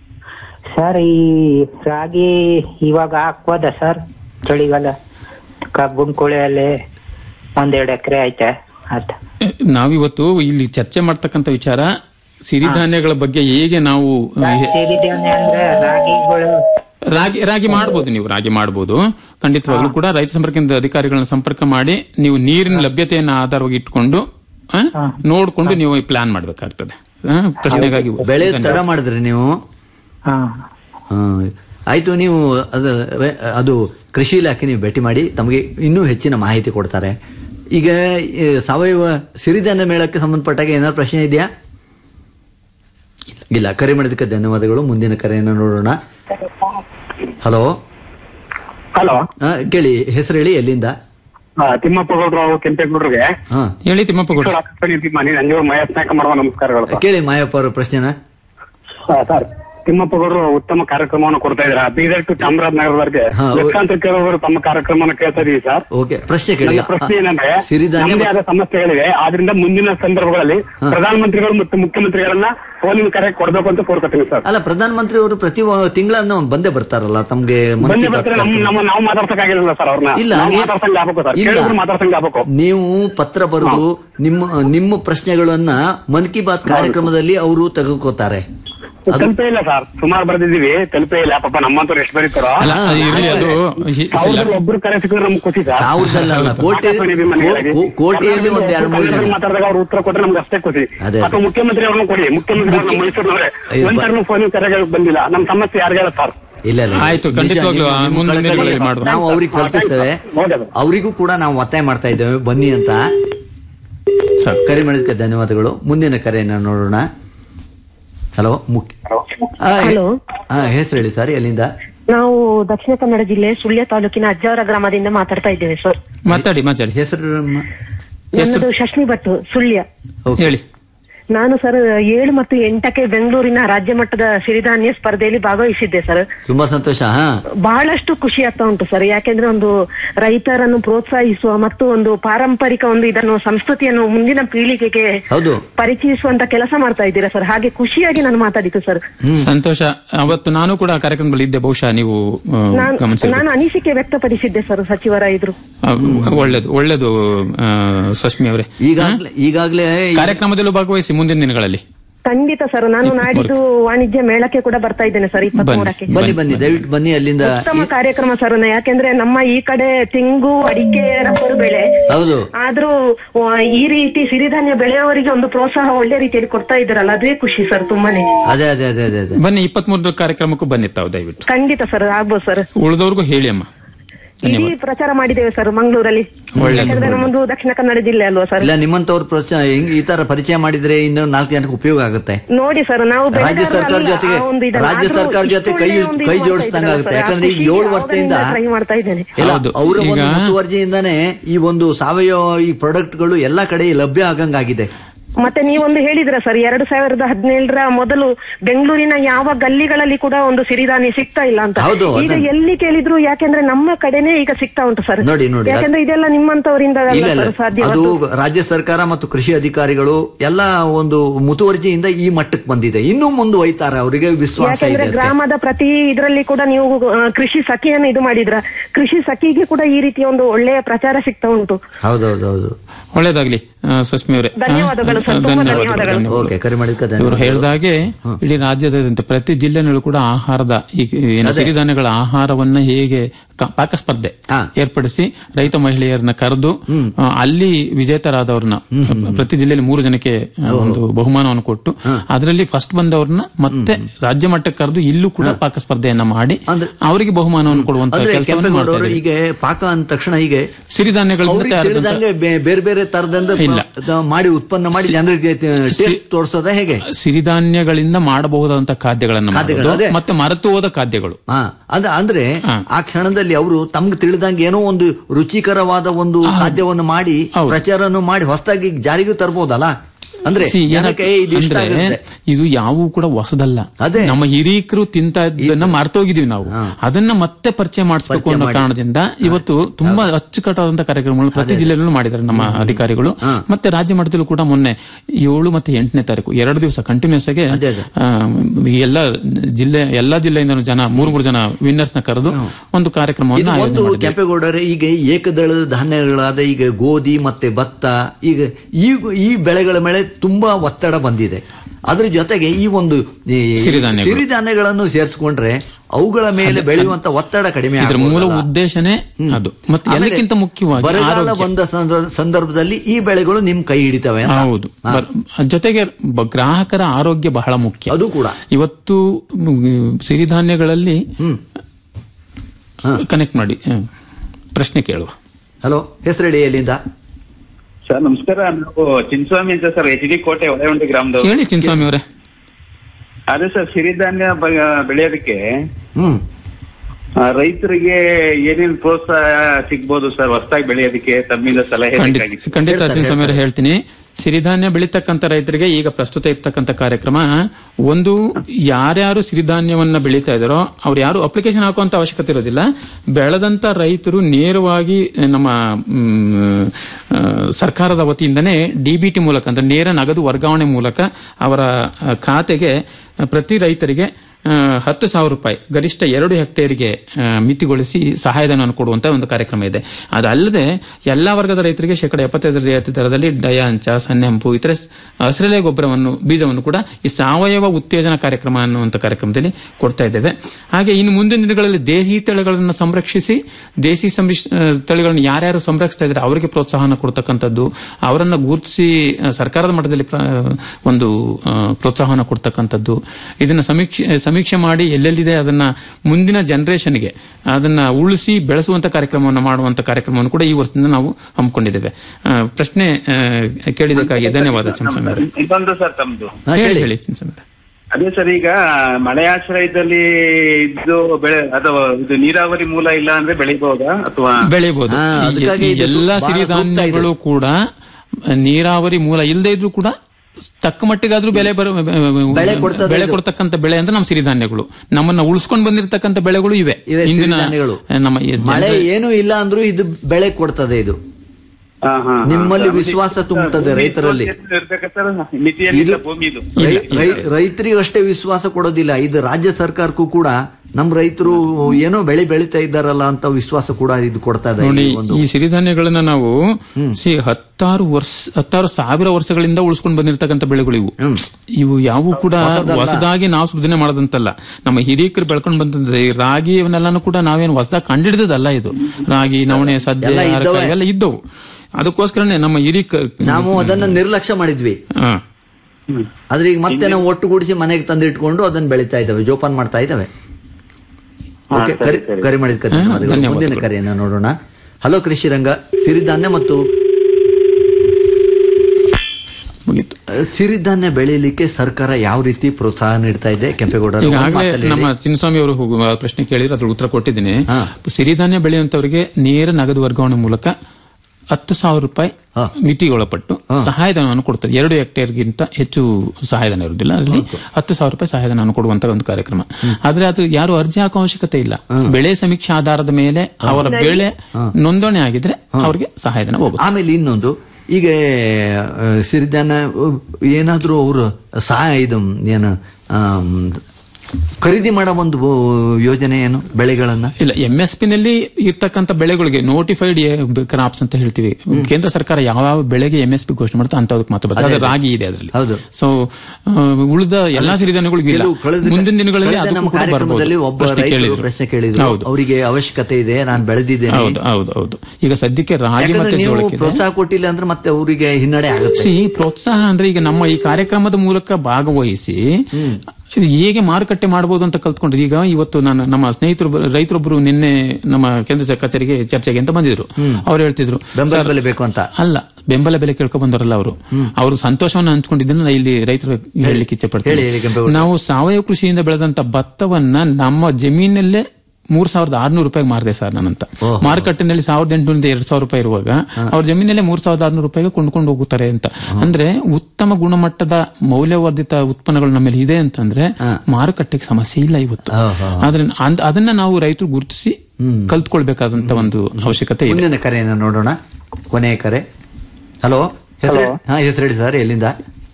ಸರ್ ಈ ರಾಗಿ ಇವಾಗ ಹಾಕ್ಬೋದ ಸರ್ ಚಳಿಗಾಲ ಕಬ್ಬನ್ ಕುಳಿಯಲ್ಲಿ ಒಂದೆರಡು ಎಕರೆ ಐತೆ ಅಂತ
ನಾವಿವತ್ತು ಇಲ್ಲಿ ಚರ್ಚೆ ಮಾಡ್ತಕ್ಕಂಥ ವಿಚಾರ ಸಿರಿಧಾನ್ಯಗಳ ಬಗ್ಗೆ ಹೇಗೆ ನಾವು ಆ, ಹೆ-
ಸಿರಿಧಾನ್ಯ ಅಂದ್ರೆ ರಾಗಿಗಳು
ರಾಗಿ ರಾಗಿ ಮಾಡ್ಬೋದು ನೀವು ರಾಗಿ ಮಾಡ್ಬೋದು ಖಂಡಿತವಾಗ್ಲೂ ಕೂಡ ರೈತ ಸಂಪರ್ಕ ಕೇಂದ್ರದ ಅಧಿಕಾರಿಗಳನ್ನ ಸಂಪರ್ಕ ಮಾಡಿ ನೀವು ನೀರಿನ ಲಭ್ಯತೆಯನ್ನ ಆಧಾರವಾಗಿ ಇಟ್ಕೊಂಡು ಆ, ನೋಡ್ಕೊಂಡು ನೀವು ಪ್ಲಾನ್ ಮಾಡ್ಬೇಕಾಗ್ತದೆ ಆ, ಪ್ರಶ್ನೆಗಾಗಿ
ಬೆಳೆ ತಡ ಮಾಡಿದ್ರಿ ನೀವು
ಹಾ
ಹಾ. ಆಯ್ತು ನೀವು ಅದು ರೆ- ಅದು ಕೃಷಿ ಇಲಾಖೆ ನೀವು ಭೇಟಿ ಮಾಡಿ ತಮಗೆ ಇನ್ನೂ ಹೆಚ್ಚಿನ ಮಾಹಿತಿ ಕೊಡ್ತಾರೆ ಈಗ ಈ ಸಾವಯವ ಸಿರಿಧಾನ್ಯ ಮೇಳಕ್ಕೆ ಸಂಬಂಧಪಟ್ಟಾಗ ಏನಾದ್ರು ಪ್ರಶ್ನೆ ಇದೆಯಾ ಇಲ್ಲ ಕರೆ ಮಾಡಿದ್ದಕ್ಕೆ ಧನ್ಯವಾದಗಳು ಮುಂದಿನ ಕರೆಯನ್ನು ನೋಡೋಣ ಹಲೋ
ಹಲೋ
ಆ, ಕೇಳಿ ಹೆಸರು ಹೇಳಿ ಎಲ್ಲಿಂದ
ತಿಮ್ಮಪ್ಪ ಗೌಡ್ರು ಕೆಂಪೇಗೌಡ್ರಿಗೆ
ಹಾ
ಹೇಳಿ ತಿಮ್ಮಪ್ಪ ಗೌಡ
ಮನೆ ನಂಜೂರು ಮಹೇಶ್ ನಾಯಕ ಮಾಡುವ ನಮಸ್ಕಾರಗಳು
ಕೇಳಿ ಮಾಯಪ್ಪ ಅವರ ಪ್ರಶ್ನೆನ
ಸರ್
ತಿಮ್ಮಪ್ಪ ಗೌಡರು ಉತ್ತಮ ಕಾರ್ಯಕ್ರಮವನ್ನು ಕೊಡ್ತಾ ಇದ್ದಾರೆ ಬೀದರ್ ಟು ಚಾಮರಾಜನಗರದವರೆಗೆ
ಹಾ, ಹೌದು.
ಲಕ್ಷಾಂತರ ಕೆಲವರು ತಮ್ಮ ಕಾರ್ಯಕ್ರಮವನ್ನು ಕೇಳ್ತಾ ಇದೀವಿ ಸರ್
ಓಕೆ ಪ್ರಶ್ನೆ ಕೇಳಿ
ನನ್ನ ಪ್ರಶ್ನೆ ಏನಂದ್ರೆ
ಸಿರಿಧಾನ್ಯ
ನಮ್ಮದೇ ಆದ ಸಮಸ್ಯೆಗಳಿವೆ ಆದ್ರಿಂದ ಮುಂದಿನ ಸಂದರ್ಭಗಳಲ್ಲಿ
ಹಾ.
ಪ್ರಧಾನಮಂತ್ರಿಗಳು ಮತ್ತು ಮುಖ್ಯಮಂತ್ರಿಗಳನ್ನ ಫೋನಿನ ಕರೆ ಕೊಡ್ಬೇಕು ಅಂತ ಕೋರ್ಕೊತೀನಿ ಸರ್
ಅಲ್ಲ ಪ್ರಧಾನ ಮಂತ್ರಿ ಅವರು ಪ್ರತಿ ತಿಂಗಳನ್ನ ಬಂದೇ ಬರ್ತಾರಲ್ಲ ತಮ್ಗೆ ಮನ್
ಬಂದೇ
ಕಿ ಬಾತ್
ಬರ್ತಾರೆ ನಮ್ಮ ನಮ್ಮ ನಾವು ಮಾತಾಡ್ಸಕ್ಕಾಗಿಲ್ಲ ಸರ್ ಅವ್ರನ್ನ
ಇಲ್ಲ
ನಾವು
ಹಾಗೆ-
ಮಾತಾಡ್ಸಂಗೆ ಆಗ್ಬೇಕು ಸರ್
ಇಲ್ಲ.
ಕೇಳಿದ್ರು ಮಾತಾಡ್ಸಂಗೆ ಆಗ್ಬೇಕು
ನೀವು ಪತ್ರ ಬರೆದು ನಿಮ್ಮ ನಿಮ್ಮ ಪ್ರಶ್ನೆಗಳನ್ನ ಮನ್ ಕಿ ಬಾತ್ ಕಾರ್ಯಕ್ರಮದಲ್ಲಿ ಅವರು ತೆಗೆದುಕೋತಾರೆ ಅದು-
ತಲುಪೇ ಇಲ್ಲ ಸರ್ ಸುಮಾರು ಬರ್ದಿದೀವಿ ತಲುಪೇ ಇಲ್ಲ ಪಾಪ ನಮ್ಮಂತವ್ರು ಎಷ್ಟು ಬರೀತಾರೋ
ಅಲ್ಲ ಅದು ಇರ್ಲಿ ಅದು ಹಿ-
ಸಾವಿರದಲ್ಲಿ ಒಬ್ರು ಕರೆ ಸಿಕ್ಕಿದ್ರೆ ನಮ್ಗೆ ಖುಷಿ ಸರ್
ಸಾವಿರದಲ್ಲ ಅಲ್ಲ, ಕೋಟಿ-
ಆಕಾಶವಾಣಿ ಅಭಿಮಾನಿಗಳಾಗಿ.
ಕೋ- ಕೋಟಿಯಲ್ಲಿ ಒಂದ್ ಎರಡು ಮೂರು ಜನ.
ಕನ್ನಡದಲ್ಲಿ ಮಾತಾಡಿದಾಗ ಅವ್ರು ಉತ್ತರ ಕೊಟ್ರೆ ನಮ್ಗೆ ಅಷ್ಟೇ ಖುಷಿ
ಅದೇ.
ಅಥವಾ ಮುಖ್ಯಮಂತ್ರಿ ಅವ್ರನ್ನ ಕೊಡಿ ಮುಖ್ಯಮಂತ್ರಿ ಅವ್ರನ್ನ ಮೈಸೂರಿನವರೇ
ಅಯ್ಯೋ, ಬ-
ಒಂದ್ಸರ್ನು ಫೋನ್ ಕರೆಗೆ ಬಂದಿಲ್ಲ ನಮ್ ಸಮಸ್ಯೆ ಯಾರು ಹೇಳ ಸರ್
ಇಲ್ಲ ಇಲ್ಲ
ಆಯ್ತು,
ನಿಜ,
ಖಂಡಿತವಾಗ್ಲೂ
ನಿಮ್ಮ- ನಿಮ್ಮ
ಮುಂದಿನ
ಕಳಕಳಿ
ದಿನಗಳಲ್ಲಿ ಮಾಡುವ.
ನಾವು ಅವ್ರಿಗೆ ತಲುಪಿಸ್ತೇವೆ ಅವರಿಗೂ ಕೂಡ ನಾವು ಒತ್ತಾಯ ಮಾಡ್ತಾ ಇದ್ದೇವೆ ಬನ್ನಿ ಅಂತ
ಸರ್
ಕರೆ ಮಾಡಿದಕ್ಕೆ ಧನ್ಯವಾದಗಳು ಮುಂದಿನ ಕರೆಯನ್ನ ನೋಡೋಣ ಹಲೋ ಮುಖ್ಯ ಆ, ಹೆ-
ಹಲೋ.
ಆ, ಹೆಸರು ಹೇಳಿ ಸರ್ ಎಲ್ಲಿಂದ
ನಾವು ದಕ್ಷಿಣ ಕನ್ನಡ ಜಿಲ್ಲೆ ಸುಳ್ಯ ತಾಲೂಕಿನ ಅಜ್ಜಾವರ ಗ್ರಾಮದಿಂದ ಮಾತಾಡ್ತಾ ಇದ್ದೇವೆ ಸರ್
ಮಾತಾಡಿ ಮಾತಾಡಿ
ಹೆಸರು
ನನ್ನದು ಶಶ್ಮಿ ಭಟ್ ಸುಳ್ಯ
ಹೇಳಿ
ನಾನು ಸರ್ ಏಳು ಮತ್ತು ಎಂಟಕ್ಕೆ ಬೆಂಗಳೂರಿನ ರಾಜ್ಯ ಮಟ್ಟದ ಸಿರಿಧಾನ್ಯ ಸ್ಪರ್ಧೆಯಲ್ಲಿ ಭಾಗವಹಿಸಿದ್ದೆ ಸರ್
ತುಂಬಾ ಸಂತೋಷ ಹಾ
ಬಹಳಷ್ಟು ಖುಷಿ ಆಗ್ತಾ ಉಂಟು ಸರ್ ಯಾಕೆಂದ್ರೆ ಒಂದು ರೈತರನ್ನು ಪ್ರೋತ್ಸಾಹಿಸುವ ಮತ್ತು ಒಂದು ಪಾರಂಪರಿಕ ಒಂದು ಇದನ್ನು ಸಂಸ್ಕೃತಿಯನ್ನು ಮುಂದಿನ ಪೀಳಿಗೆಗೆ
ಹೌದು
ಪರಿಚಯಿಸುವಂತ ಕೆಲಸ ಮಾಡ್ತಾ ಇದ್ದೀರಾ ಸರ್ ಹಾಗೆ ಖುಷಿಯಾಗಿ ನಾನು ಮಾತಾಡಿದ್ದು ಸರ್
ಸಂತೋಷ ಅವತ್ತು ನಾನು ಕೂಡ ಆ ಕಾರ್ಯಕ್ರಮದಲ್ಲಿ ಇದ್ದೆ ಬಹುಶಃ ನೀವು ಆ,
ನಾನು
ಗಮನಿಸಿರ್ಬೇಕು.
ನಾನು ಅನಿಸಿಕೆ ವ್ಯಕ್ತಪಡಿಸಿದ್ದೆ ಸರ್ ಸಚಿವರ ಇದ್ರು
ಆ, ಒಳ್ಳೇದು ಒಳ್ಳೇದು ಆ, ಸಶ್ಮಿ ಅವರೇ
ಈಗಾಗ್ಲೇ ಈಗಾಗ್ಲೇ
ಕಾರ್ಯಕ್ರಮದಲ್ಲೂ ಭಾಗವಹಿಸಿ ಮುಂದಿನ ದಿನಗಳಲ್ಲಿ
ಖಂಡಿತ ಸರ್ ನಾನು ನಾಡಿದ್ದು ವಾಣಿಜ್ಯ ಮೇಳಕ್ಕೆ ಕೂಡ ಬರ್ತಾ ಇದ್ದೇನೆ ಸರ್ ಇಪ್ಪತ್ತ್ ಮೂರಕ್ಕೆ
ಬನ್ನಿ ಬನ್ನಿ ದಯವಿಟ್ಟು ಬನ್ನಿ ಅಲ್ಲಿಂದ
ಉತ್ತಮ ಕಾರ್ಯಕ್ರಮ ಸರ್ ಯಾಕೆಂದ್ರೆ ನಮ್ಮ ಈ ಕಡೆ ತೆಂಗು ಅಡಿಕೆ ರಬ್ಬರು ಬೆಳೆ
ಹೌದು
ಆದ್ರೂ ಆ, ಈ ರೀತಿ ಸಿರಿಧಾನ್ಯ ಬೆಳೆಯವರಿಗೆ ಒಂದು ಪ್ರೋತ್ಸಾಹ ಒಳ್ಳೆ ರೀತಿಯಲ್ಲಿ ಕೊಡ್ತಾ ಇದ್ದಾರಲ್ಲ ಅದೇ ಖುಷಿ ಸರ್ ತುಂಬಾನೇ
ಅದೇ ಅದೇ ಅದೇ ಅದೇ ಅದೇ
ಬನ್ನಿ ಇಪ್ಪತ್ತ್ ಮೂರರ ಕಾರ್ಯಕ್ರಮಕ್ಕೂ ಬನ್ನಿ ತಾವು ದಯವಿಟ್ಟು
ಖಂಡಿತ ಸರ್ ಆಗ್ಬೋದು ಸರ್
ಉಳಿದವ್ರಿಗೂ ಹೇಳಿ ಅಮ್ಮ
ಇಡೀ ಪ್ರಚಾರ ಮಾಡಿದ್ದೇವೆ ಸರ್ ಮಂಗಳೂರಲ್ಲಿ
ಒಳ್ಳೆದು,
ಯಾಕಂದ್ರೆ ನಮ್ಮದು ದಕ್ಷಿಣ ಕನ್ನಡ ಜಿಲ್ಲೆ ಅಲ್ವಾ ಸರ್
ಇಲ್ಲ ನಿಮ್ಮಂತವ್ರು ಪ್ರೋತ್ಸಾಹ ಹೆಂಗ್ ಈ ತರ ಪರಿಚಯ ಮಾಡಿದ್ರೆ ಇನ್ನು ನಾಲ್ಕು ಜನಕ್ಕೆ ಉಪಯೋಗ ಆಗುತ್ತೆ
ನೋಡಿ ಸರ್ ನಾವು
ರಾಜ್ಯ
ಬೆಳೆಗಾರರಲ್ಲ,
ಸರ್ಕಾರ ಜೊತೆಗೆ
ಆ ಒಂದು ಇದನ್ನ.
ರಾಜ್ಯ
ಆದ್ರೂ
ಸರ್ಕಾರ ಜೊತೆ ಕೈ
ಇಷ್ಟೊಳ್ಳೆ ಒಂದು ಇದು
ಕೈ
ಮಾಡ್ತಾ
ಜೋಡಿಸ್ದಂಗ
ಇದ್ದಾರೆ
ಆಗುತ್ತೆ
ಸರ್.
ಯಾಕಂದ್ರೆ ಈಗ
ಆ
ಏಳು
ಖುಷಿ
ವರ್ಷದಿಂದ
ಯಾವಾಗಲಿಂದ try ಮಾಡ್ತಾ ಇದ್ದೇನೆ
ಇಲ್ಲ
ಹೌದು.
ಅವರ ಒಂದು
ಈಗ-
ಮುತುವರ್ಜಿಯಿಂದಾನೇ ಈ ಒಂದು ಸಾವಯವ ಈ ಪ್ರಾಡಕ್ಟ್ಗಳು ಎಲ್ಲಾ ಕಡೆ ಲಭ್ಯ ಆಗಂಗಾಗಿದೆ
ಮತ್ತೆ ನೀವೊಂದು ಹೇಳಿದ್ರ ಸರ್ ಎರಡು ಸಾವಿರದ ಹದಿನೇಳರ ಮೊದಲು ಬೆಂಗಳೂರಿನ ಯಾವ ಗಲ್ಲಿಗಳಲ್ಲಿ ಕೂಡ ಒಂದು ಸಿರಿಧಾನ್ಯ ಸಿಗ್ತಾ ಇಲ್ಲ ಅಂತ
ಹೌದು,
ಈಗ
ಅದನ್ನ-
ಎಲ್ಲಿ ಕೇಳಿದ್ರು ಯಾಕೆಂದ್ರೆ ನಮ್ಮ ಕಡೆನೆ ಈಗ ಸಿಗ್ತಾ ಉಂಟು ಸರ್
ನೋಡಿ, ನೋಡಿ, ಅದು-
ಯಾಕಂದ್ರೆ ಇದೆಲ್ಲ ನಿಮ್ಮಂತವರಿಂದ
ಇಲ್ಲ ಇಲ್ಲ
ಸರ್ ಸಾಧ್ಯ
ಅದು ರಾಜ್ಯ ಸರ್ಕಾರ ಮತ್ತು ಕೃಷಿ ಅಧಿಕಾರಿಗಳು ಎಲ್ಲ ಒಂದು ಮುತುವರ್ಜಿಯಿಂದ ಈ ಮಟ್ಟಕ್ಕೆ ಬಂದಿದೆ ಇನ್ನೂ ಮುಂದುವೈತಾರೆ ಅವರಿಗೆ ವಿಶ್ವಾಸ
ಯಾಕಂದ್ರೆ
ಇದೆ ಅದಕ್ಕೆ.
ಗ್ರಾಮದ ಪ್ರತಿ ಇದರಲ್ಲಿ ಕೂಡ ನೀವು ಆ, ಕೃಷಿ ಸಖಿಯನ್ನು ಇದು ಮಾಡಿದ್ರ ಕೃಷಿ ಸಖಿಗೆ ಕೂಡ ಈ ರೀತಿಯ ಒಂದು ಒಳ್ಳೆಯ ಪ್ರಚಾರ ಸಿಗ್ತಾ ಉಂಟು
ಹೌದೌದೌದು
ಒಳ್ಳೇದಾಗ್ಲಿ ಆ, ಸಶ್ಮಿ ಅವರೇ
ಧನ್ಯವಾದಗಳು ಸರ್, ತುಂಬಾ ಧನ್ಯವಾದಗಳು.
ಓಕೆ ಕರೆ ಮಾಡಿದ್ದಕ್ಕೆ
ಇವರು
ಧನ್ಯವಾದಗಳು.
ಹೇಳಿದಾಗೆ ಇಡೀ ರಾಜ್ಯದಾದ್ಯಂತ ಪ್ರತಿ ಜಿಲ್ಲೆನಲ್ಲೂ ಕೂಡ ಆಹಾರದ ಈ ಏನು
ಅದೇ.
ಸಿರಿಧಾನ್ಯಗಳ ಆಹಾರವನ್ನ ಹೇಗೆ ಕ- ಪಾಕ ಸ್ಪರ್ಧೆ ಏರ್ಪಡಿಸಿ ರೈತ ಮಹಿಳೆಯರನ್ನ ಕರೆದು ಆ, ಅಲ್ಲಿ ವಿಜೇತರಾದವ್ರನ್ನ ಪ್ರತಿ ಜಿಲ್ಲೆಯಲ್ಲಿ ಮೂರು ಜನಕ್ಕೆ ಆ, ಒಂದು ಬಹುಮಾನವನ್ನು ಕೊಟ್ಟು ಅದರಲ್ಲಿ ಫಸ್ಟ್ ಬಂದವ್ರನ್ನ ಮತ್ತೆ ರಾಜ್ಯ ಮಟ್ಟಕ್ಕೆ ಕರೆದು ಇಲ್ಲೂ ಕೂಡ ಪಾಕ ಸ್ಪರ್ಧೆಯನ್ನ ಮಾಡಿ ಅವರಿಗೆ ಬಹುಮಾನವನ್ನು ಕೊಡುವಂತ
ಅಂದ್ರೆ
ಕೆಲಸವನ್ನು
ಕೆಂಪೇಗೌಡ
ಮಾಡ್ತಾ
ಅವರು
ಇದ್ದೀವಿ.
ಈಗ ಪಾಕ ಅಂದ ತಕ್ಷಣ ಹೀಗೆ
ಸಿರಿಧಾನ್ಯಗಳಿಂದ
ಅವ್ರಿಗೆ
ತಯಾರಿಸಿದಂತ-
ತಿಳಿದಂಗೆ ಬೇ- ಬೇರೆ ಬೇರೆ ತರದಿಂದ
ಇಲ್ಲ.
ಮಾಡಿ ಉತ್ಪನ್ನ ಮಾಡಿ ಜನರಿಗೆ ಟೇಸ್ಟ್ ತೋರಿಸೋದ ಹೇಗೆ
ಸಿರಿಧಾನ್ಯಗಳಿಂದ ಮಾಡಬಹುದಾದಂತ ಖಾದ್ಯಗಳನ್ನ
ಖಾದ್ಯಗಳು,
ಮಾಡೋದು,
ಅದೇ.
ಮತ್ತೆ ಮರೆತು ಹೋದ ಖಾದ್ಯಗಳು
ಹಾ ಅದ ಅಂದ್ರೆ ಆ ಕ್ಷಣದಲ್ಲಿ ಅವರು ತಮ್ಗೆ ತಿಳಿದಂಗೆ ಏನೋ ಒಂದು ರುಚಿಕರವಾದ ಒಂದು ಖಾದ್ಯವನ್ನು ಮಾಡಿ ಪ್ರಚಾರವನ್ನು ಮಾಡಿ ಹೊಸದಾಗಿ ಜಾರಿಗೂ ತರಬಹುದಲ್ಲ ಅಂದ್ರೆ
See, ಏನಕ್ಕೆ-
ಜನಕ್ಕೆ ಇದು ಇಷ್ಟ
ಅಂದ್ರೆ
ಆಗುತ್ತೆ
ಇದು ಯಾವೂ ಕೂಡ ಹೊಸದಲ್ಲ
ಅದೇ.
ನಮ್ಮ ಹಿರೀಕರು ತಿಂತ ಇದ್ದನ್ನ ಮರ್ತೋಗಿದೀವಿ ನಾವು ಅದನ್ನ ಮತ್ತೆ ಪರಿಚಯ ಮಾಡಿಸ್ಬೇಕು
ಪರಿಚಯ
ಅನ್ನೋ
ಮಾಡಿ.
ಕಾರಣದಿಂದ ಇವತ್ತು ತುಂಬಾ ಅಚ್ಚುಕಟ್ಟಾದಂತ ಕಾರ್ಯಕ್ರಮಗಳು ಪ್ರತಿ ಜಿಲ್ಲೆಯಲ್ಲೂ ಮಾಡಿದ್ದಾರೆ ನಮ್ಮ ಅಧಿಕಾರಿಗಳು ಮತ್ತೆ ರಾಜ್ಯ ಮಟ್ಟದಲ್ಲೂ ಕೂಡ ಮೊನ್ನೆ ಏಳು ಮತ್ತೆ ಎಂಟನೇ ತಾರೀಕು ಎರಡು ದಿವಸ ಕಂಟಿನ್ಯೂಸ್ ಆಗಿ ಆ, ಈ ಎಲ್ಲ ಜಿಲ್ಲೆ ಎಲ್ಲಾ ಜಿಲ್ಲೆಯಿಂದ ಜನ ಮೂರು ಮೂರು ಜನ ವಿನ್ನರ್ಸ್ ನ ಕರೆದು ಒಂದು ಕಾರ್ಯಕ್ರಮವನ್ನು
ಇದು
ಆಯೋಜನೆ
ಒಂದು
ಮಾಡಿದ್ದೀವಿ.
ಕೆಂಪೇಗೌಡರೇ ಈಗ ಏಕದಳದ ಧಾನ್ಯಗಳಾದ ಈಗ ಗೋಧಿ ಮತ್ತೆ ಭತ್ತ ಈಗ ಈ ಈ ಬೆಳೆಗಳ ಮೇಲೆ ತುಂಬಾ ಒತ್ತಡ ಬಂದಿದೆ ಅದ್ರ ಜೊತೆಗೆ ಈ ಒಂದು ಈ
ಸಿರಿಧಾನ್ಯಗಳು.
ಸಿರಿಧಾನ್ಯಗಳನ್ನು ಸೇರಿಸ್ಕೊಂಡ್ರೆ ಅವುಗಳ ಮೇಲೆ ಬೆಳೆಯುವಂತ ಒತ್ತಡ ಕಡಿಮೆ
ಇದ್ರ ಮೂಲ
ಆಗ್ಬೋದಲ್ಲ?
ಉದ್ದೇಶನೇ ಅದು ಮತ್ತೆ
ಆಮೇಲೆ
ಎಲ್ಲಕ್ಕಿಂತ ಮುಖ್ಯವಾಗಿ
ಬರಗಾಲ
ಆರೋಗ್ಯ.
ಬಂದ ಸಂದರ್ಭ- ಸಂದರ್ಭದಲ್ಲಿ ಈ ಬೆಳೆಗಳು ನಿಮ್ ಕೈ ಹಿಡಿತವೆ ಅಂತ
ಹೌದು ಬರ್- ಜೊತೆಗೆ ಬ- ಗ್ರಾಹಕರ ಆರೋಗ್ಯ ಬಹಳ ಮುಖ್ಯ
ಅದು ಕೂಡ
ಇವತ್ತು ಮ್, ಸಿರಿಧಾನ್ಯಗಳಲ್ಲಿ ಕನೆಕ್ಟ್ ಮಾಡಿ ಹ್ಮ್. ಪ್ರಶ್ನೆ ಕೇಳುವ
ಹಲೋ ಹೆಸರು ಹೇಳಿ ಎಲ್ಲಿಂದ
ಸರ್ ನಮಸ್ಕಾರ ನಾವು ಚಿನ್ಸ್ವಾಮಿ ಅಂತ ಸರ್ ಎಚ್ ಡಿ ಕೋಟೆ ಒಳೆಯುಂಡಿ ಗ್ರಾಮದವ್ರು
ಹೇಳಿ ಚಿನ್ಸ್ವಾಮಿ ಅವರೇ
ಅದೇ ಸರ್ ಸಿರಿಧಾನ್ಯ ಬ- ಬೆಳೆಯೋದಕ್ಕೆ
ಹ್ಮ್
ಆ, ರೈತರಿಗೆ ಏನೇನ್ ಪ್ರೋತ್ಸಾಹ ಸಿಗ್ಬೋದು ಸರ್ ಹೊಸದಾಗಿ ಬೆಳೆಯೋದಕ್ಕೆ ತಮ್ಮಿಂದ ಸಲಹೆ
ಖಂಡಿತ
ಬೇಕಾಗಿತ್ತು
ಖಂಡಿತ ಚಿನ್ಸ್ವಾಮಿ ಅವರೇ ಹೇಳ್ತೀನಿ ಸಿರಿಧಾನ್ಯ ಬೆಳೀತಕ್ಕಂಥ ರೈತರಿಗೆ ಈಗ ಪ್ರಸ್ತುತ ಇರ್ತಕ್ಕಂಥ ಕಾರ್ಯಕ್ರಮ ಒಂದು ಯಾರ್ಯಾರು ಸಿರಿಧಾನ್ಯವನ್ನ ಬೆಳೀತಾ ಇದಾರೋ ಅವ್ರು ಯಾರು ಅಪ್ಲಿಕೇಶನ್ ಹಾಕುವಂತ ಅವಶ್ಯಕತೆ ಇರೋದಿಲ್ಲ ಬೆಳೆದಂತ ರೈತರು ನೇರವಾಗಿ ನಮ್ಮ ಮ್, ಆ, ಸರ್ಕಾರದ ವತಿಯಿಂದನೇ ಡಿಬಿಟಿ ಮೂಲಕ ಅಂದ್ರೆ ನೇರ ನಗದು ವರ್ಗಾವಣೆ ಮೂಲಕ ಅವರ ಆ, ಖಾತೆಗೆ ಆ, ಪ್ರತಿ ರೈತರಿಗೆ ಆ, ಹತ್ತು ಸಾವಿರ ರೂಪಾಯಿ ಗರಿಷ್ಠ ಎರಡು ಹೆಕ್ಟೇರಿಗೆ ಆ, ಮಿತಿಗೊಳಿಸಿ ಸಹಾಯಧನವನ್ನು ಕೊಡುವಂತ ಒಂದು ಕಾರ್ಯಕ್ರಮ ಇದೆ ಅದಲ್ಲದೆ ಎಲ್ಲಾ ವರ್ಗದ ರೈತರಿಗೆ ಶೇಕಡ ಎಪ್ಪತ್ತೈದರ ರಿಯಾಯಿತಿ ದರದಲ್ಲಿ ಡಯಾಂಚ ಸನ್ನೆಂಪು ಇತರೆ ಹಸಿರೆಲೆ ಗೊಬ್ಬರವನ್ನು ಬೀಜವನ್ನು ಕೂಡ ಈ ಸಾವಯವ ಉತ್ತೇಜನ ಕಾರ್ಯಕ್ರಮ ಅನ್ನುವಂಥ ಕಾರ್ಯಕ್ರಮದಲ್ಲಿ ಕೊಡ್ತಾ ಇದ್ದೇವೆ ಹಾಗೆ ಇನ್ನು ಮುಂದಿನ ದಿನಗಳಲ್ಲಿ ದೇಸಿ ತಳಿಗಳನ್ನು ಸಂರಕ್ಷಿಸಿ ದೇಸಿ ಸಂರಕ್ಷ ಆ, ತಳಿಗಳನ್ನು ಯಾರ್ಯಾರು ಸಂರಕ್ಷಿಸ್ತಾ ಇದ್ದಾರೆ ಅವರಿಗೆ ಪ್ರೋತ್ಸಾಹನ ಕೊಡ್ತಕ್ಕಂಥದ್ದು ಅವರನ್ನ ಗುರುತಿಸಿ ಆ, ಸರ್ಕಾರದ ಮಟ್ಟದಲ್ಲಿ ಪ್ರ- ಒಂದು ಆ, ಪ್ರೋತ್ಸಾಹನ ಕೊಡ್ತಕ್ಕಂಥದ್ದು ಇದನ್ನ ಸಮೀಕ್ಷೆ ಸಮೀಕ್ಷೆ ಮಾಡಿ ಎಲ್ಲೆಲ್ಲಿದೆ ಅದನ್ನ ಮುಂದಿನ ಜನರೇಷನ್ಗೆ ಅದನ್ನ ಉಳಿಸಿ ಬೆಳೆಸುವಂತ ಕಾರ್ಯಕ್ರಮವನ್ನು ಮಾಡುವಂತ ಕಾರ್ಯಕ್ರಮವನ್ನು ಕೂಡ ಈ ವರ್ಷದಿಂದ ನಾವು ಹಮ್ಮಿಕೊಂಡಿದ್ದೇವೆ ಆ, ಪ್ರಶ್ನೆ ಆ, ಕೇಳಿದ್ದಕ್ಕಾಗಿ ಧನ್ಯವಾದ ಚಿಂಚನ್ ಅವರೇ.
ಇನ್ನೊಂದು ಸರ್ ತಮ್ದು
ಹೇಳಿ ಹೇಳಿ ಚಿಂಚನ್ ಅವರೇ.
ಅದೇ ಸರ್ ಈಗ ಮಳೆಯಾಶ್ರಯದಲ್ಲಿ ಇದ್ದು ಬೆಳೆ ಅಥವಾ ಇದು ನೀರಾವರಿ ಮೂಲ ಇಲ್ಲ ಅಂದ್ರೆ ಬೆಳಿಬಹುದಾ ಅಥವಾ
ಬೆಳೆಯಬಹುದು
ಹಾ, ಅದಕ್ಕಾಗಿ ಇದು
ಎಲ್ಲಾ
ಬಹಳ
ಸಿರಿಧಾನ್ಯಗಳು ಕೂಡ ನೀರಾವರಿ ಮೂಲ ಇಲ್ಲದೆ ಇದ್ರೂ ಕೂಡ ತಕ್ಕ ಮಟ್ಟಿಗಾದ್ರೂ ಬೆಲೆ ಬರ
ಬೆಳೆ ಕೊಡ್ತದೆ
ಬೆಳೆ
ಇದು.
ಕೊಡ್ತಕ್ಕಂಥ ಬೆಳೆ ಅಂದ್ರೆ ನಮ್ಮ ಸಿರಿಧಾನ್ಯಗಳು ನಮ್ಮನ್ನ ಉಳಿಸ್ಕೊಂಡು ಬಂದಿರತಕ್ಕಂಥ ಬೆಳೆಗಳು ಇವೆ
ಇವೆ
ಇಂದಿನ
ಸಿರಿಧಾನ್ಯಗಳು.
ನಮ್ಮ ಈ
ಮಳೆ
ಜನರ-
ಏನು ಇಲ್ಲ ಅಂದ್ರೂ ಇದು ಬೆಳೆ ಕೊಡ್ತದೆ ಇದು ನಿಮ್ಮಲ್ಲಿ ವಿಶ್ವಾಸ ತುಂಬುತ್ತದೆ ರೈತರಲ್ಲಿ
ಮಿತಿಯಲ್ಲಿ ಭೂಮಿ ಇದು
ರೈ- ರೈ- ರೈತರಿಗೂ ಅಷ್ಟೇ ವಿಶ್ವಾಸ ಕೊಡೋದಿಲ್ಲ ಇದು ರಾಜ್ಯ ಸರ್ಕಾರಕ್ಕೂ ಕೂಡ ನಮ್ಮ ರೈತರು ಏನೋ ಬೆಳೆ ಬೆಳೀತಾ ಇದ್ದಾರಲ್ಲ ಅಂತ ವಿಶ್ವಾಸ ಕೂಡ ಇದು ಕೊಡ್ತಾ ಇದೆ
ನೋಡಿ
ಈ ಒಂದು
ಈ ಸಿರಿಧಾನ್ಯಗಳನ್ನ ನಾವು ಸಿ ಹತ್ತಾರು ವರ್ಷ ಹತ್ತಾರು ಸಾವಿರ ವರ್ಷಗಳಿಂದ ಉಳಿಸ್ಕೊಂಡು ಬಂದಿರತಕ್ಕಂಥ ಬೆಳೆಗಳು ಇವು ಇವು ಯಾವು ಕೂಡ
ಹೊಸದಲ್ಲ.
ಹೊಸದಾಗಿ ನಾವು ಸೃಜನೆ ಮಾಡೋದಂತಲ್ಲ ನಮ್ಮ ಹಿರಿಯಕರು ಬೆಳ್ಕೊಂಡು ಬಂದಂತ ಈ ರಾಗಿ ಇವನ್ನೆಲ್ಲಾನು ಕೂಡ ನಾವೇನು ಹೊಸದಾಗಿ ಕಂಡಿಡಿದಲ್ಲ ಇದು ರಾಗಿ ನವಣೆ ಸಜ್ಜೆ
ಎಲ್ಲ ಇದ್ದವೆ.
ಹಾರಕ ಎಲ್ಲ ಇದ್ದವು ಅದಕ್ಕೋಸ್ಕರನೇ ನಮ್ಮ ಹಿರಿಕ
ನಾವು ಅದನ್ನ ನಿರ್ಲಕ್ಷ್ಯ ಮಾಡಿದ್ವಿ
ಹಾ.
ಆದ್ರೆ ಈಗ ಮತ್ತೆ ನಾವು ಒಟ್ಟುಗೂಡಿಸಿ ಮನೆಗೆ ತಂದಿಟ್ಕೊಂಡು ಅದನ್ನ ಬೆಳೀತಾ ಇದ್ದಾವೆ ಜೋಪಾನ ಮಾಡ್ತಾ ಇದ್ದಾವೆ ಓಕೆ ಕರೆ ಕರೆ ಮಾಡಿದ ಧನ್ಯವಾದಗಳು
ಧನ್ಯವಾದಗಳು.
ಮುಂದಿನ ಕರೆಯನ್ನ ನೋಡೋಣ ಹಲೋ ಕೃಷಿ ರಂಗ ಸಿರಿಧಾನ್ಯ ಮತ್ತು ಅಹ್, ಸಿರಿಧಾನ್ಯ ಬೆಳೀಲಿಕ್ಕೆ ಸರ್ಕಾರ ಯಾವ ರೀತಿ ಪ್ರೋತ್ಸಾಹ ನೀಡ್ತಾ ಇದೆ ಕೆಂಪೇಗೌಡರು ಒಂದ್
ಈಗಾಗಲೇ
ಮಾತಲ್ಲಿ
ನಮ್ಮ
ಹೇಳಿ.
ಚಿನ್ನಸ್ವಾಮಿ ಅವರು ಹೋಗುವ ಪ್ರಶ್ನೆ ಕೇಳಿದ್ರೆ ಅದ್ರ ಉತ್ತರ ಕೊಟ್ಟಿದ್ದೀನಿ ಸಿರಿಧಾನ್ಯ ಬೆಳೆಯುವಂತವರಿಗೆ ನೇರ ನಗದು ವರ್ಗಾವಣೆ ಮೂಲಕ ಹತ್ತು ಸಾವಿರ ರೂಪಾಯಿ ಮಿತಿಗೊಳಪಟ್ಟು ಸಹಾಯಧನವನ್ನು ಕೊಡ್ತದೆ ಎರಡು ಹೆಕ್ಟೇರ್ಗಿಂತ ಹೆಚ್ಚು ಸಹಾಯಧನ ಇರುವುದಿಲ್ಲ ಅದರಲ್ಲಿ ಹತ್ತು ಸಾವಿರ ರೂಪಾಯಿ ಸಹಾಯಧನವನ್ನು ಕೊಡುವಂತ ಒಂದು ಕಾರ್ಯಕ್ರಮ ಆದ್ರೆ ಅದು ಯಾರು ಅರ್ಜಿ ಹಾಕೋ ಅವಶ್ಯಕತೆ ಇಲ್ಲ ಬೆಳೆ ಸಮೀಕ್ಷೆ ಆಧಾರದ ಮೇಲೆ ಅವರ ಬೆಳೆ ನೋಂದಣಿ ಆಗಿದ್ರೆ ಅವರಿಗೆ ಸಹಾಯಧನ ಹೋಗುತ್ತೆ
ಆಮೇಲೆ ಇನ್ನೊಂದು ಈಗ ಅಹ್, ಸಿರಿಧಾನ್ಯ ಅಹ್, ಏನಾದ್ರೂ ಅವರು ಸಹಾಯ ಇದು ಏನು ಆಮ್, ಖರೀದಿ ಮಾಡೋ ಒಂದು ಯೋಜನೆ ಏನು ಬೆಳೆಗಳನ್ನ
ಇಲ್ಲ ಎಂ ಎಸ್ ಪಿ ನಲ್ಲಿ ಇರ್ತಕ್ಕಂಥ ಬೆಳೆಗಳಿಗೆ ನೋಟಿಫೈಡ್ ಕ್ರಾಪ್ಸ್ ಅಂತ ಹೇಳ್ತೀವಿ ಕೇಂದ್ರ ಸರ್ಕಾರ ಯಾವ ಬೆಳೆಗೆ ಎಂ ಎಸ್ ಪಿ ಘೋಷಣೆ ಮಾಡುತ್ತೆ ಅಂತದಕ್ಕೆ ಮಾತ್ರ ಬರ್ತದೆ
ಅದೇ,
ಅದು
ಅದೇ.
ರಾಗಿ ಇದೆ ಅದರಲ್ಲಿ
ಹೌದು
ಸೊ ಉಳಿದ ಎಲ್ಲಾ ಸಿರಿಧಾನ್ಯಗಳಿಗೂ ಇಲ್ಲ
ಕೆಲವು ಕಳೆದ
ಮುಂದಿನ ದಿನಗಳಲ್ಲಿ
ಕಳೆದ
ಅದಕ್ಕೂ
ನಮ್ಮ
ಕೂಡ
ಕಾರ್ಯಕ್ರಮದಲ್ಲಿ
ಬರ್ಬೋದು.
ಒಬ್ಬ
ಪ್ರಶ್ನೆ
ರೈತರು
ಕೇಳಿದ್ರು.
ಪ್ರಶ್ನೆ ಕೇಳಿದ್ರು
ಹೌದು
ಅವರಿಗೆ ಅವಶ್ಯಕತೆ ಇದೆ ನಾನು ಬೆಳೆದಿದ್ದೇನೆ
ಹೌದು ಹೌದು ಹೌದು ಈಗ ಸದ್ಯಕ್ಕೆ ರಾಗಿ
ಯಾಕಂದ್ರೆ
ಮತ್ತೆ
ನೀವು
ಜೋಳಕ್ಕೆ
ಪ್ರೋತ್ಸಾಹ ಕೊಟ್ಟಿಲ್ಲ ಅಂದ್ರೆ ಮತ್ತೆ ಅವರಿಗೆ ಹಿನ್ನಡೆ ಆಗುತ್ತೆ
ಸಿ ಪ್ರೋತ್ಸಾಹ ಅಂದ್ರೆ ಈಗ ನಮ್ಮ ಈ ಕಾರ್ಯಕ್ರಮದ ಮೂಲಕ ಭಾಗವಹಿಸಿ ಹೇಗೆ ಮಾರುಕಟ್ಟೆ ಮಾಡಬಹುದು ಅಂತ ಕಲ್ತ್ಕೊಂಡ್ರೆ ಈಗ ಇವತ್ತು ನಾನು ನಮ್ಮ ಸ್ನೇಹಿತರು ರೈತರೊಬ್ಬರು ನಿನ್ನೆ ನಮ್ಮ ಕೇಂದ್ರ ಸ- ಕಚೇರಿಗೆ ಚರ್ಚೆಗೆ ಅಂತ ಬಂದಿದ್ರು ಅವ್ರು ಹೇಳ್ತಿದ್ರು
ಬೆಂಬಲ
"ಸರ್,
ಬೆಲೆ ಬೇಕು ಅಂತ
ಅಲ್ಲ ಬೆಂಬಲ ಬೆಲೆ ಕೇಳ್ಕೊಂಡ್ ಬಂದವರಲ್ಲ ಅವರು ಅವರು ಸಂತೋಷವನ್ನು ಹಂಚ್ಕೊಂಡಿದ್ದನ್ನು ನಾನು ಇಲ್ಲಿ ರೈತರು ಹೇಳಲಿಕ್ಕೆ ಇಚ್ಛೆ
ಹೇಳಿ, ಹೇಳಿ, ಕೆಂಪೇಗೌಡ.
ಪಡ್ತೀನಿ ನಾವು ಸಾವಯವ ಕೃಷಿಯಿಂದ ಬೆಳೆದಂತ ಭತ್ತವನ್ನ ನಮ್ಮ ಜಮೀನಲ್ಲೇ ಮೂರ್ ಸಾವಿರದ ಆರ್ನೂರು ರೂಪಾಯಿ ಮಾರಿದೆ ಸರ್ ನಾನಂತ ಮಾರುಕಟ್ಟೆನಲ್ಲಿ ಸಾವಿರದ ಎಂಟುನೂರಿಂದ ಎರಡ್ ಸಾವಿರ ರೂಪಾಯಿ ಇರುವಾಗ ಅವ್ರ ಜಮೀನಲ್ಲೇ ಮೂರ್ ಸಾವಿರದ ಆರ್ನೂರು ರೂಪಾಯಿಗೆ ಕೊಂಡ್ಕೊಂಡು ಹೋಗುತ್ತಾರೆ ಅಂತ ಅಂದ್ರೆ ಉತ್ತಮ ಗುಣಮಟ್ಟದ ಮೌಲ್ಯವರ್ಧಿತ ಉತ್ಪನ್ನಗಳು ನಮ್ಮಲ್ಲಿ ಇದೆ ಅಂತಂದ್ರೆ ಮಾರುಕಟ್ಟೆಗೆ ಸಮಸ್ಯೆ ಇಲ್ಲ ಇವತ್ತು ಆದ್ರೆ ಅಂದ್- ಅದನ್ನ ನಾವು ರೈತರು ಗುರುತಿಸಿ ಕಲ್ತ್ಕೊಳ್ಬೇಕಾದಂತ ಒಂದು ಅವಶ್ಯಕತೆ ಇದೆ
ಮುಂದಿನ ಕರೆಯನ್ನು ನೋಡೋಣ ಕೊನೆಯ ಕರೆ ಹಲೋ ಹೆಸರು ಹಾ ಹೆಸರು ಹೇಳಿ ಸರ್ ಎಲ್ಲಿಂದ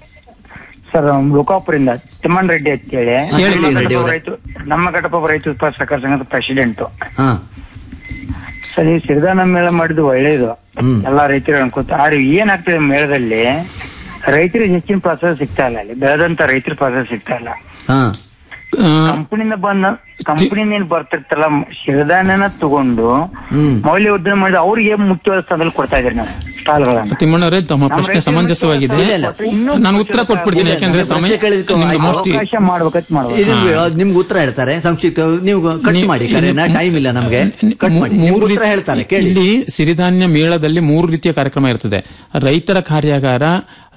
ಸರ್ ಲೋಕಾಪುರಿಂದ ತಿಮ್ಮಣ್ಣ ರೆಡ್ಡಿ ಅಂತ ಹೇಳಿ
ಹೇಳಿ,
ನಮ್ಮ
ರೆಡ್ಡಿ
ಘಟಪ್ರಭು
ಅವರೇ.
ರೈತ ನಮ್ಮ ಘಟಪ್ರಭು ರೈತ ಉತ್ಪಾದಕ ಸಹಕಾರ ಸಂಘದ ಪ್ರೆಸಿಡೆಂಟ್
ಹಾ
ಸರ್ ಈ ಸಿರಿಧಾನ ಮೇಳ ಮಾಡಿದ್ದು ಒಳ್ಳೇದು ಎಲ್ಲಾ ರೈತರು ಅನ್ಕೋತ ಆದ್ರೆ ಏನಾಗ್ತದೆ ಮೇಳದಲ್ಲಿ ರೈತರಿಗೆ ಹೆಚ್ಚಿನ ಪ್ರೋತ್ಸಾಹ ಸಿಗ್ತಾ ಇಲ್ಲ ಅಲ್ಲಿ ಬೆಳೆದಂತ ರೈತರ ಪ್ರೋತ್ಸಾಹ ಸಿಗ್ತಾ ಇಲ್ಲ
ಹಾ
ಕಂಪನಿಯಿಂದ ಬಂದ ಕಂಪನಿಯಿಂದ ಏನ್ ಬರ್ತಿರ್ತಲ್ಲ ಸಿರಿಧಾನ್ಯನ ತಗೊಂಡು ಮೌಲ್ಯವರ್ಧನೆ ಮಾಡಿ ಅವ್ರಿಗೆ ಮುಖ್ಯವಾದ ಸ್ಥಾನದಲ್ಲಿ ಕೊಡ್ತಾ ಇದ್ದಾರೆ ನಾವು ಸ್ಟಾಲ್ಗಳನ್ನ
ತಿಮ್ಮಣ್ಣವರೇ ತಮ್ಮ ಪ್ರಶ್ನೆ ಸಮಂಜಸವಾಗಿದೆ ನಾನು ಉತ್ತರ ಕೊಟ್ಬಿಡ್ತೀನಿ ಯಾಕಂದ್ರೆ ಸಮಯ ನಿಮ್ಗೆ ಮೋಸ್ಟ್ಲಿ
ಅವಕಾಶ ಮಾಡ್ಬೇಕಂತ ಮಾಡ್ಬೇಕು
ಇದು ನಿಮ್ಗೆ ಉತ್ತರ ಹೇಳ್ತಾರೆ ಸಂಕ್ಷಿಪ್ತ ನೀವು ಕಟ್ ಮಾಡಿ ಕರೆನ ಟೈಮ್ ಇಲ್ಲ ನಮ್ಗೆ ಕಟ್ ಮಾಡಿ ನಿಮ್ಗೆ
ಮೂರು
ಉತ್ತರ ಹೇಳ್ತಾರೆ ಕೇಳಿ
ಇಲ್ಲಿ ಸಿರಿಧಾನ್ಯ ಮೇಳದಲ್ಲಿ ಮೂರು ರೀತಿಯ ಕಾರ್ಯಕ್ರಮ ಇರ್ತದೆ ರೈತರ ಕಾರ್ಯಾಗಾರ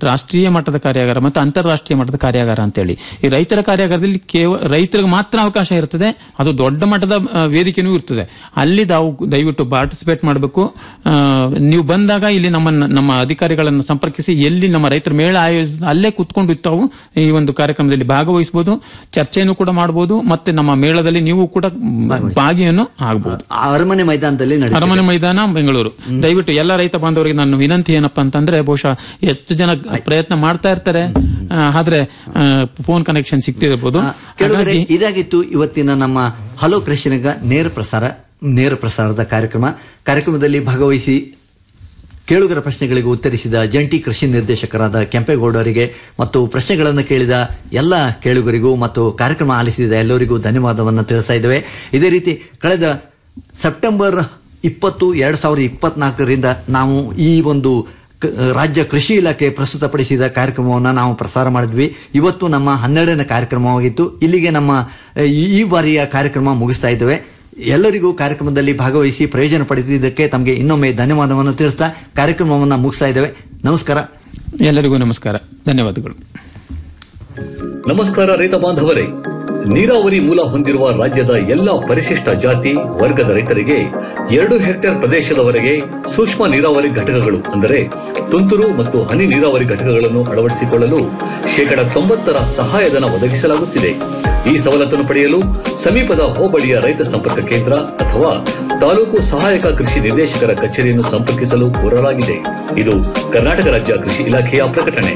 ರಾಷ್ಟ್ರೀಯ ಮಟ್ಟದ ಕಾರ್ಯಾಗಾರ ಮತ್ತು ಅಂತಾರಾಷ್ಟ್ರೀಯ ಮಟ್ಟದ ಕಾರ್ಯಾಗಾರ ಅಂತೇಳಿ ಈ ರೈತರ ಕಾರ್ಯಾಗಾರದಲ್ಲಿ ಕೇವಲ ರೈತರಿಗೆ ಮಾತ್ರ ಅವಕಾಶ ಇರ್ತದೆ ಅದು ದೊಡ್ಡ ಮಟ್ಟದ ಆ, ವೇದಿಕೆನೂ ಇರ್ತದೆ ಅಲ್ಲಿ ತಾವು ದಯವಿಟ್ಟು ಪಾರ್ಟಿಸಿಪೇಟ್ ಮಾಡಬೇಕು ನೀವು ಬಂದಾಗ ಇಲ್ಲಿ ನಮ್ಮ ನಮ್ಮ ಅಧಿಕಾರಿಗಳನ್ನು ಸಂಪರ್ಕಿಸಿ ಎಲ್ಲಿ ನಮ್ಮ ರೈತರ ಮೇಳ ಆಯೋಜಿಸ ಅಲ್ಲೇ ಕುತ್ಕೊಂಡು ತಾವು ಈ ಒಂದು ಕಾರ್ಯಕ್ರಮದಲ್ಲಿ ಭಾಗವಹಿಸಬಹುದು ಚರ್ಚೆಯನ್ನು ಕೂಡ ಮಾಡಬಹುದು ಮತ್ತೆ ನಮ್ಮ ಮೇಳದಲ್ಲಿ ನೀವು ಕೂಡ ಮ್, ಭಾಗಿಯನ್ನು ಆಗಬಹುದು
ಅರಮನೆ ಮೈದಾನದಲ್ಲಿ ನಡೆಯುತ್ತೆ.
ಅರಮನೆ ಮೈದಾನ ಬೆಂಗಳೂರು ದಯವಿಟ್ಟು ಎಲ್ಲ ರೈತ ಬಾಂಧವರಿಗೆ ನನ್ನ ವಿನಂತಿ ಏನಪ್ಪಾ ಅಂತಂದ್ರೆ ಬಹುಶಃ ಹೆಚ್ಚು ಜನ ಪ್ರಯತ್ನ ಮಾಡ್ತಾ ಇರ್ತಾರೆ ಆ, ಆದ್ರೆ ಫೋನ್ ಕನೆಕ್ಷನ್ ಸಿಗ್ತಿರ್ಬೋದು
ಕೇಳಿದರೆ ಇದಾಗಿತ್ತು ಇವತ್ತಿನ ನಮ್ಮ ಹಲೋ ಕೃಷಿರಂಗ ನೇರ ಪ್ರಸಾರ ನೇರ ಪ್ರಸಾರದ ಕಾರ್ಯಕ್ರಮ ಕಾರ್ಯಕ್ರಮದಲ್ಲಿ ಭಾಗವಹಿಸಿ ಕೇಳುಗರ ಪ್ರಶ್ನೆಗಳಿಗೆ ಉತ್ತರಿಸಿದ ಜಂಟಿ ಕೃಷಿ ನಿರ್ದೇಶಕರಾದ ಕೆಂಪೇಗೌಡರಿಗೆ ಮತ್ತು ಪ್ರಶ್ನೆಗಳನ್ನು ಕೇಳಿದ ಎಲ್ಲ ಕೇಳುಗರಿಗೂ ಮತ್ತು ಕಾರ್ಯಕ್ರಮ ಆಲಿಸಿದ ಎಲ್ಲರಿಗೂ ಧನ್ಯವಾದವನ್ನು ತಿಳಿಸ್ತಾ ಇದ್ದೇವೆ ಇದೇ ರೀತಿ ಕಳೆದ ಸೆಪ್ಟೆಂಬರ್ ಇಪ್ಪತ್ತು ಎರಡ್ ಸಾವಿರದ ಇಪ್ಪತ್ನಾಲ್ಕರಿಂದ ನಾವು ಈ ಒಂದು ಕ- ರಾಜ್ಯ ಕೃಷಿ ಇಲಾಖೆ ಪ್ರಸ್ತುತಪಡಿಸಿದ ಕಾರ್ಯಕ್ರಮವನ್ನು ನಾವು ಪ್ರಸಾರ ಮಾಡಿದ್ವಿ ಇವತ್ತು ನಮ್ಮ ಹನ್ನೆರಡನೇ ಕಾರ್ಯಕ್ರಮವಾಗಿತ್ತು ಇಲ್ಲಿಗೆ ನಮ್ಮ ಅಹ್, ಈ- ಈ ಬಾರಿಯ ಕಾರ್ಯಕ್ರಮ ಮುಗಿಸ್ತಾ ಇದ್ದೇವೆ ಎಲ್ಲರಿಗೂ ಕಾರ್ಯಕ್ರಮದಲ್ಲಿ ಭಾಗವಹಿಸಿ ಪ್ರಯೋಜನ ಪಡೆದಿದ್ದಕ್ಕೆ ತಮಗೆ ಇನ್ನೊಮ್ಮೆ ಧನ್ಯವಾದವನ್ನು ತಿಳಿಸ್ತಾ ಕಾರ್ಯಕ್ರಮವನ್ನು ಮುಗಿಸ್ತಾ ಇದ್ದೇವೆ ನಮಸ್ಕಾರ
ಎಲ್ಲರಿಗೂ ನಮಸ್ಕಾರ ಧನ್ಯವಾದಗಳು
ನಮಸ್ಕಾರ ರೈತ ಬಾಂಧವರೇ ನೀರಾವರಿ ಮೂಲ ಹೊಂದಿರುವ ರಾಜ್ಯದ ಎಲ್ಲಾ ಪರಿಶಿಷ್ಟ ಜಾತಿ ವರ್ಗದ ರೈತರಿಗೆ ಎರಡು ಹೆಕ್ಟೇರ್ ಪ್ರದೇಶದವರೆಗೆ ಸೂಕ್ಷ್ಮ ನೀರಾವರಿ ಘಟಕಗಳು ಅಂದರೆ ತುಂತುರು ಮತ್ತು ಹನಿ ನೀರಾವರಿ ಘಟಕಗಳನ್ನು ಅಳವಡಿಸಿಕೊಳ್ಳಲು ಶೇಕಡ ತೊಂಬತ್ತರ ಸಹಾಯಧನ ಒದಗಿಸಲಾಗುತ್ತಿದೆ ಈ ಸವಲತ್ತನ್ನು ಪಡೆಯಲು ಸಮೀಪದ ಹೋಬಳಿಯ ರೈತ ಸಂಪರ್ಕ ಕೇಂದ್ರ ಅಥವಾ ತಾಲೂಕು ಸಹಾಯಕ ಕೃಷಿ ನಿರ್ದೇಶಕರ ಕಚೇರಿಯನ್ನು ಸಂಪರ್ಕಿಸಲು ಕೋರಲಾಗಿದೆ ಇದು ಕರ್ನಾಟಕ ರಾಜ್ಯ ಕೃಷಿ ಇಲಾಖೆಯ ಪ್ರಕಟಣೆ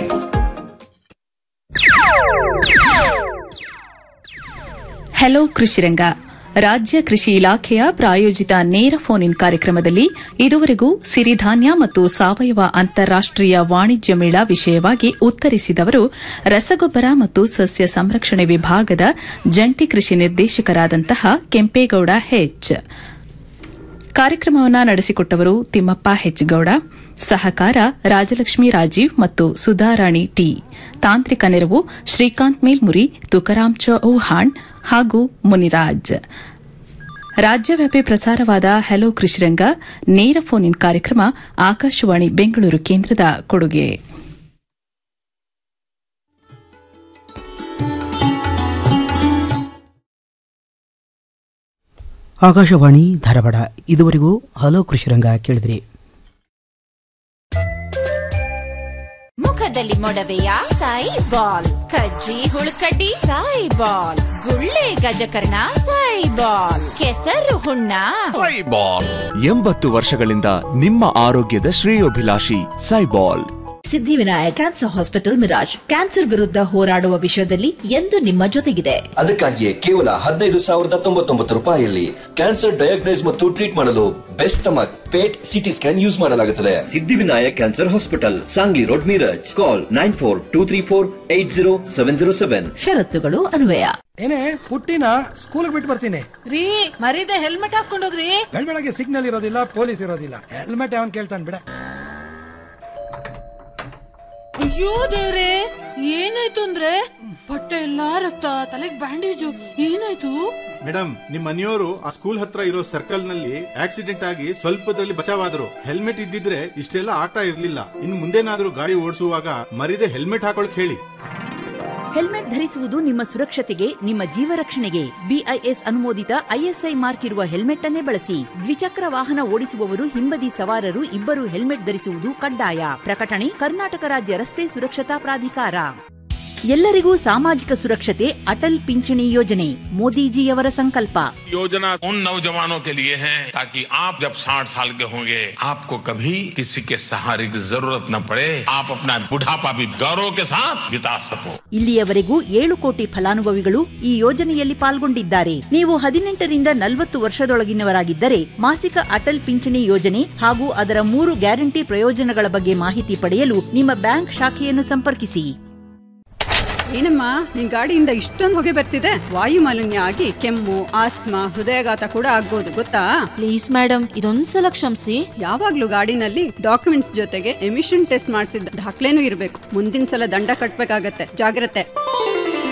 ಹೆಲೋ ಕೃಷಿರಂಗ ರಾಜ್ಯ ಕೃಷಿ ಇಲಾಖೆಯ ಪ್ರಾಯೋಜಿತ ನೇರ ಫೋನ್ ಇನ್ ಕಾರ್ಯಕ್ರಮದಲ್ಲಿ ಇದುವರೆಗೂ ಸಿರಿಧಾನ್ಯ ಮತ್ತು ಸಾವಯವ ಅಂತಾರಾಷ್ಟೀಯ ವಾಣಿಜ್ಯ ಮೇಳ ವಿಷಯವಾಗಿ ಉತ್ತರಿಸಿದವರು ರಸಗೊಬ್ಬರ ಮತ್ತು ಸಸ್ಯ ಸಂರಕ್ಷಣೆ ವಿಭಾಗದ ಜಂಟಿ ಕೃಷಿ ನಿರ್ದೇಶಕರಾದಂತಹ ಕೆಂಪೇಗೌಡ ಹೆಚ್ ಕಾರ್ಯಕ್ರಮವನ್ನು ನಡೆಸಿಕೊಟ್ಟವರು ತಿಮ್ಮಪ್ಪ ಹೆಚ್ಗೌಡ ಸಹಕಾರ ರಾಜಲಕ್ಷ್ಮಿ ರಾಜೀವ್ ಮತ್ತು ಸುಧಾರಾಣಿ ಟಿ ತಾಂತ್ರಿಕ ನೆರವು ಶ್ರೀಕಾಂತ್ ಮೇಲ್ಮುರಿ ತುಕಾರಾಮ್ ಚೌಹಾಣ್ ಹಾಗೂ ಮುನಿರಾಜ್ ರಾಜ್ಯವ್ಯಾಪಿ ಪ್ರಸಾರವಾದ ಹೆಲೋ ಕೃಷಿರಂಗ ನೇರ ಫೋನ್ ಇನ್ ಕಾರ್ಯಕ್ರಮ ಆಕಾಶವಾಣಿ ಬೆಂಗಳೂರು ಕೇಂದ್ರದ ಕೊಡುಗೆ
ಆಕಾಶವಾಣಿ ಧಾರವಾಡ ಇದುವರೆಗೂ ಹಲೋ ಕೃಷಿರಂಗ ಕೇಳಿದ್ರಿ
ಮುಖದಲ್ಲಿ ಮೊಡವೆಯ ಸಾಯಿ ಬಾಲ್ ಕಜ್ಜಿ ಹುಳುಕಡ್ಡಿ ಸಾಯಿ ಬಾಲ್ ಗುಳ್ಳೆ ಗಜಕರ್ಣ ಸಾಯಿ ಬಾಲ್ ಕೆಸರು ಹುಣ್ಣ
ಸೈಬಾಲ್ ಎಂಬತ್ತು ವರ್ಷಗಳಿಂದ ನಿಮ್ಮ ಆರೋಗ್ಯದ ಶ್ರೇಯೋಭಿಲಾಷಿ Saibal
Siddhivinayak cancer hospital Miraj cancer ವಿರುದ್ಧ ಹೋರಾಡುವ ವಿಷಯದಲ್ಲಿ ಎಂದು ನಿಮ್ಮ ಜೊತೆಗಿದೆ
ಅದಕ್ಕಾಗಿಯೇ ಕೇವಲ ಹದಿನೈದು ಸಾವಿರದ ತೊಂಬತ್ತೊಂಬತ್ತು ರೂಪಾಯಿಯಲ್ಲಿ ಕ್ಯಾನ್ಸರ್ ಡಯಾಗ್ನೈಸ್ ಮತ್ತು ಟ್ರೀಟ್ ಮಾಡಲು best stomach PET CT scan use ಮಾಡಲಾಗುತ್ತದೆ Siddhivinayak cancer hospital Sangli road Miraj call nine four two three four eight zero seven zero seven
ಷರತ್ತುಗಳು ಅನ್ವಯ
ಏನೇ ಪುಟ್ಟಿನ ಸ್ಕೂಲ್ ಬಿಟ್ಟು ಬರ್ತೀನಿ
ರೀ ಮರೀದೆ ಹೆಲ್ಮೆಟ್ ಹಾಕೊಂಡೋಗ್ರಿ
ಬೆಳಗ್ಗೆ ಸಿಗ್ನಲ್ ಇರೋದಿಲ್ಲ ಪೊಲೀಸ್ ಇರೋದಿಲ್ಲ ಹೆಲ್ಮೆಟ್ ಅವನ್ ಕೇಳ್ತಾನೆ ಬಿಡ
ಅಯ್ಯೋ ದೇವ್ರೆ ಏನಾಯ್ತು ಅಂದ್ರೆ ಬಟ್ಟೆ ಎಲ್ಲಾ ರಕ್ತ ತಲೆಗ್ ಬ್ಯಾಂಡೇಜು ಏನಾಯ್ತು
ಮೇಡಮ್ ನಿಮ್ ಮನೆಯವರು ಆ ಸ್ಕೂಲ್ ಹತ್ರ ಇರೋ ಸರ್ಕಲ್ ನಲ್ಲಿ ಆಕ್ಸಿಡೆಂಟ್ ಆಗಿ ಸ್ವಲ್ಪದಲ್ಲಿ ಬಚಾವಾದ್ರು ಹೆಲ್ಮೆಟ್ ಇದ್ದಿದ್ರೆ ಇಷ್ಟೆಲ್ಲ ಆಗ್ತಾ ಇರ್ಲಿಲ್ಲ ಇನ್ ಮುಂದೇನಾದ್ರೂ ಗಾಡಿ ಓಡಿಸುವಾಗ ಮರಿದೆ ಹೆಲ್ಮೆಟ್ ಹಾಕೊಳಕ್ ಹೇಳಿ
ಹೆಲ್ಮೆಟ್ ಧರಿಸುವುದು ನಿಮ್ಮ ಸುರಕ್ಷತೆಗೆ ನಿಮ್ಮ ಜೀವ ರಕ್ಷಣೆಗೆ ಬಿಐಎಸ್ ಅನುಮೋದಿತ ಐಎಸ್ಐ ಮಾರ್ಕ್ ಇರುವ ಹೆಲ್ಮೆಟ್ ಅನ್ನೇ ಬಳಸಿ ದ್ವಿಚಕ್ರ ವಾಹನ ಓಡಿಸುವವರು ಹಿಂಬದಿ ಸವಾರರು ಇಬ್ಬರು ಹೆಲ್ಮೆಟ್ ಧರಿಸುವುದು ಕಡ್ಡಾಯ ಪ್ರಕಟಣೆ ಕರ್ನಾಟಕ ರಾಜ್ಯ ರಸ್ತೆ ಸುರಕ್ಷತಾ ಪ್ರಾಧಿಕಾರ ಎಲ್ಲರಿಗೂ ಸಾಮಾಜಿಕ ಸುರಕ್ಷತೆ ಅಟಲ್ ಪಿಂಚಣಿ ಯೋಜನೆ ಮೋದಿಜಿಯವರ ಸಂಕಲ್ಪ
योजना उन नौजवानों के लिए है ताकि आप जब 60 साल के होंगे आपको कभी किसी के सहारे की जरूरत न पड़े आप अपना बुढ़ापा भी गौरव के साथ बिता सको
ಇಲ್ಲಿಯವರೆಗೂ ಏಳು ಕೋಟಿ ಫಲಾನುಭವಿಗಳು ಈ ಯೋಜನೆಯಲ್ಲಿ ಪಾಲ್ಗೊಂಡಿದ್ದಾರೆ ನೀವು ಹದಿನೆಂಟರಿಂದ ನಲವತ್ತು ವರ್ಷದೊಳಗಿನವರಾಗಿದ್ದರೆ ಮಾಸಿಕ ಅಟಲ್ ಪಿಂಚಣಿ ಯೋಜನೆ ಹಾಗೂ ಅದರ ಮೂರು ಗ್ಯಾರಂಟಿ ಪ್ರಯೋಜನಗಳ ಬಗ್ಗೆ ಮಾಹಿತಿ ಪಡೆಯಲು ನಿಮ್ಮ ಬ್ಯಾಂಕ್ ಶಾಖೆಯನ್ನು ಸಂಪರ್ಕಿಸಿ
ಏನಮ್ಮ ನಿನ್ ಗಾಡಿಯಿಂದ ಇಷ್ಟೊಂದು ಹೊಗೆ ಬರ್ತಿದೆ ವಾಯು ಮಾಲಿನ್ಯ ಆಗಿ ಕೆಮ್ಮು ಆಸ್ತಮಾ ಹೃದಯಾಘಾತ ಕೂಡ ಆಗ್ಬೋದು ಗೊತ್ತಾ
ಪ್ಲೀಸ್ ಮೇಡಮ್ ಇದೊಂದ್ಸಲ ಕ್ಷಮಿಸಿ
ಯಾವಾಗ್ಲೂ ಗಾಡಿನಲ್ಲಿ ಡಾಕ್ಯುಮೆಂಟ್ಸ್ ಜೊತೆಗೆ ಎಮಿಷನ್ ಟೆಸ್ಟ್ ಮಾಡಿಸಿದ ದಾಖಲೆನೂ ಇರಬೇಕು ಮುಂದಿನ ಸಲ ದಂಡ ಕಟ್ಬೇಕಾಗತ್ತೆ ಜಾಗ್ರತೆ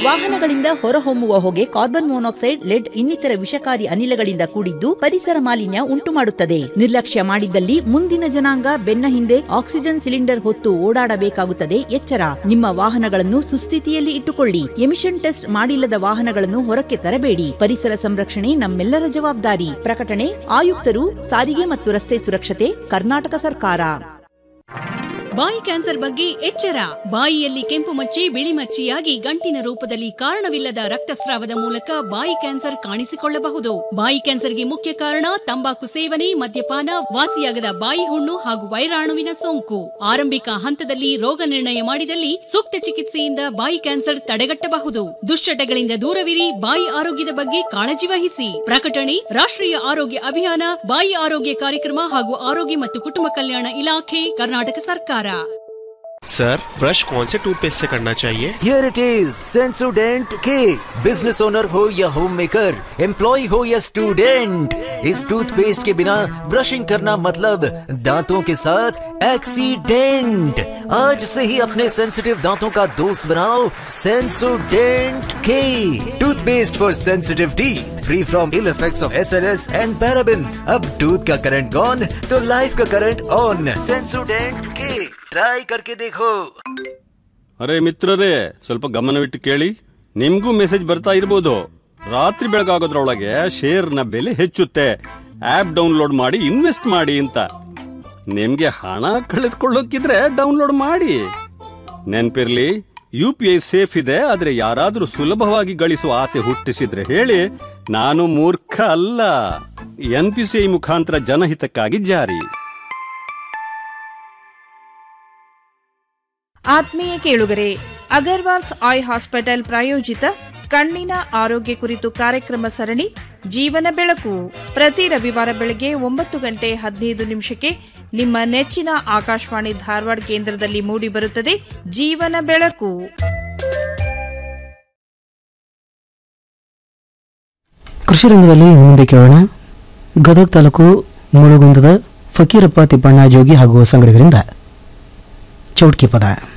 ವಾಹನಗಳಿಂದ ಹೊರಹೊಮ್ಮುವ ಹೊಗೆ ಕಾರ್ಬನ್ ಮೊನಾಕ್ಸೈಡ್ ಲೆಡ್ ಇನ್ನಿತರ ವಿಷಕಾರಿ ಅನಿಲಗಳಿಂದ ಕೂಡಿದ್ದು ಪರಿಸರ ಮಾಲಿನ್ಯ ಉಂಟು ಮಾಡುತ್ತದೆ ನಿರ್ಲಕ್ಷ್ಯ ಮಾಡಿದ್ದಲ್ಲಿ ಮುಂದಿನ ಜನಾಂಗ ಬೆನ್ನ ಹಿಂದೆ ಆಕ್ಸಿಜನ್ ಸಿಲಿಂಡರ್ ಹೊತ್ತು ಓಡಾಡಬೇಕಾಗುತ್ತದೆ ಎಚ್ಚರ ನಿಮ್ಮ ವಾಹನಗಳನ್ನು ಸುಸ್ಥಿತಿಯಲ್ಲಿ ಇಟ್ಟುಕೊಳ್ಳಿ ಎಮಿಷನ್ ಟೆಸ್ಟ್ ಮಾಡಿಲ್ಲದ ವಾಹನಗಳನ್ನು ಹೊರಕ್ಕೆ ತರಬೇಡಿ ಪರಿಸರ ಸಂರಕ್ಷಣೆ ನಮ್ಮೆಲ್ಲರ ಜವಾಬ್ದಾರಿ ಪ್ರಕಟಣೆ ಆಯುಕ್ತರು ಸಾರಿಗೆ ಮತ್ತು ರಸ್ತೆ ಸುರಕ್ಷತೆ ಕರ್ನಾಟಕ ಸರ್ಕಾರ
ಬಾಯಿ ಕ್ಯಾನ್ಸರ್ ಬಗ್ಗೆ ಎಚ್ಚರ ಬಾಯಿಯಲ್ಲಿ ಕೆಂಪು ಮಚ್ಚಿ ಬಿಳಿ ಮಚ್ಚಿಯಾಗಿ ಗಂಟಿನ ರೂಪದಲ್ಲಿ ಕಾರಣವಿಲ್ಲದ ರಕ್ತಸ್ರಾವದ ಮೂಲಕ ಬಾಯಿ ಕ್ಯಾನ್ಸರ್ ಕಾಣಿಸಿಕೊಳ್ಳಬಹುದು ಬಾಯಿ ಕ್ಯಾನ್ಸರ್ಗೆ ಮುಖ್ಯ ಕಾರಣ ತಂಬಾಕು ಸೇವನೆ ಮದ್ಯಪಾನ ವಾಸಿಯಾಗದ ಬಾಯಿ ಹುಣ್ಣು ಹಾಗೂ ವೈರಾಣುವಿನ ಸೋಂಕು ಆರಂಭಿಕ ಹಂತದಲ್ಲಿ ರೋಗ ನಿರ್ಣಯ ಮಾಡಿದಲ್ಲಿ ಸೂಕ್ತ ಚಿಕಿತ್ಸೆಯಿಂದ ಬಾಯಿ ಕ್ಯಾನ್ಸರ್ ತಡೆಗಟ್ಟಬಹುದು ದುಶ್ಚಟಗಳಿಂದ ದೂರವಿರಿ ಬಾಯಿ ಆರೋಗ್ಯದ ಬಗ್ಗೆ ಕಾಳಜಿ ವಹಿಸಿ ಪ್ರಕಟಣೆ ರಾಷ್ಟ್ರೀಯ ಆರೋಗ್ಯ ಅಭಿಯಾನ ಬಾಯಿ ಆರೋಗ್ಯ ಕಾರ್ಯಕ್ರಮ ಹಾಗೂ ಆರೋಗ್ಯ ಮತ್ತು ಕುಟುಂಬ ಕಲ್ಯಾಣ ಇಲಾಖೆ ಕರ್ನಾಟಕ ಸರ್ಕಾರ
सर ब्रश कौन से टूथपेस्ट से करना चाहिए
Here it is, Sensodyne K. Business owner हो या होम मेकर एम्प्लॉय हो या स्टूडेंट इस टूथपेस्ट के बिना ब्रशिंग करना मतलब दांतों के साथ एक्सीडेंट आज से ही अपने सेंसिटिव दांतों का दोस्त बनाओ Sensodyne K. Toothpaste for sensitive teeth free from ill effects of SNS and parabens अब टूथ का करंट गॉन तो लाइफ का current on Sensodyne K. Try करके देखो
ಅರೆ ಮಿತ್ರರೇ ಸ್ವಲ್ಪ ಗಮನವಿಟ್ಟು ಕೇಳಿ ನಿಮ್ಗೂ ಮೆಸೇಜ್ ಬರ್ತಾ ಇರ್ಬೋದು ರಾತ್ರಿ ಬೆಳಗಾಗೋದ್ರೊಳಗೆ ಶೇರ್ನ ಬೆಲೆ ಹೆಚ್ಚುತ್ತೆ ಆಪ್ ಡೌನ್ಲೋಡ್ ಮಾಡಿ ಇನ್ವೆಸ್ಟ್ ಮಾಡಿ ಅಂತ ನಿಮ್ಗೆ ಹಣ ಕಳೆದುಕೊಳ್ಳೋಕಿದ್ರೆ ಡೌನ್ಲೋಡ್ ಮಾಡಿ ನೆನ್ಪಿರ್ಲಿ ಯು ಪಿ ಐ ಸೇಫ್ ಇದೆ ಆದ್ರೆ ಯಾರಾದ್ರೂ ಸುಲಭವಾಗಿ ಗಳಿಸುವ ಆಸೆ ಹುಟ್ಟಿಸಿದ್ರೆ ಹೇಳಿ ನಾನು ಮೂರ್ಖ ಅಲ್ಲ ಎನ್ ಪಿ ಸಿ ಐ ಮುಖಾಂತರ ಜನಹಿತಕ್ಕಾಗಿ ಜಾರಿ
ಆತ್ಮೀಯ ಕೇಳುಗರೆ ಅಗರ್ವಾಲ್ಸ್ ಆಯ್ ಹಾಸ್ಪಿಟಲ್ ಪ್ರಾಯೋಜಿತ ಕಣ್ಣಿನ ಆರೋಗ್ಯ ಕುರಿತು ಕಾರ್ಯಕ್ರಮ ಸರಣಿ ಜೀವನ ಬೆಳಕು ಪ್ರತಿ ರವಿವಾರ ಬೆಳಗ್ಗೆ ಒಂಬತ್ತು ಗಂಟೆ ಹದಿನೈದು ನಿಮಿಷಕ್ಕೆ ನಿಮ್ಮ ನೆಚ್ಚಿನ ಆಕಾಶವಾಣಿ ಧಾರವಾಡ ಕೇಂದ್ರದಲ್ಲಿ ಮೂಡಿಬರುತ್ತದೆ ಜೀವನ ಬೆಳಕು
ಕೃಷಿ ರಂಗದಲ್ಲಿ ಇನ್ನು ಮುಂದೆ ಕೇಳೋಣ ಗದಗ ತಾಲೂಕು ಮುಳುಗುಂದದ ಫಕೀರಪ್ಪ ತಿಪ್ಪಣ್ಣ ಜೋಗಿ ಹಾಗೂ ಸಂಗಡಿಗರಿಂದ ಚೌಟ್ಕಿ ಪದ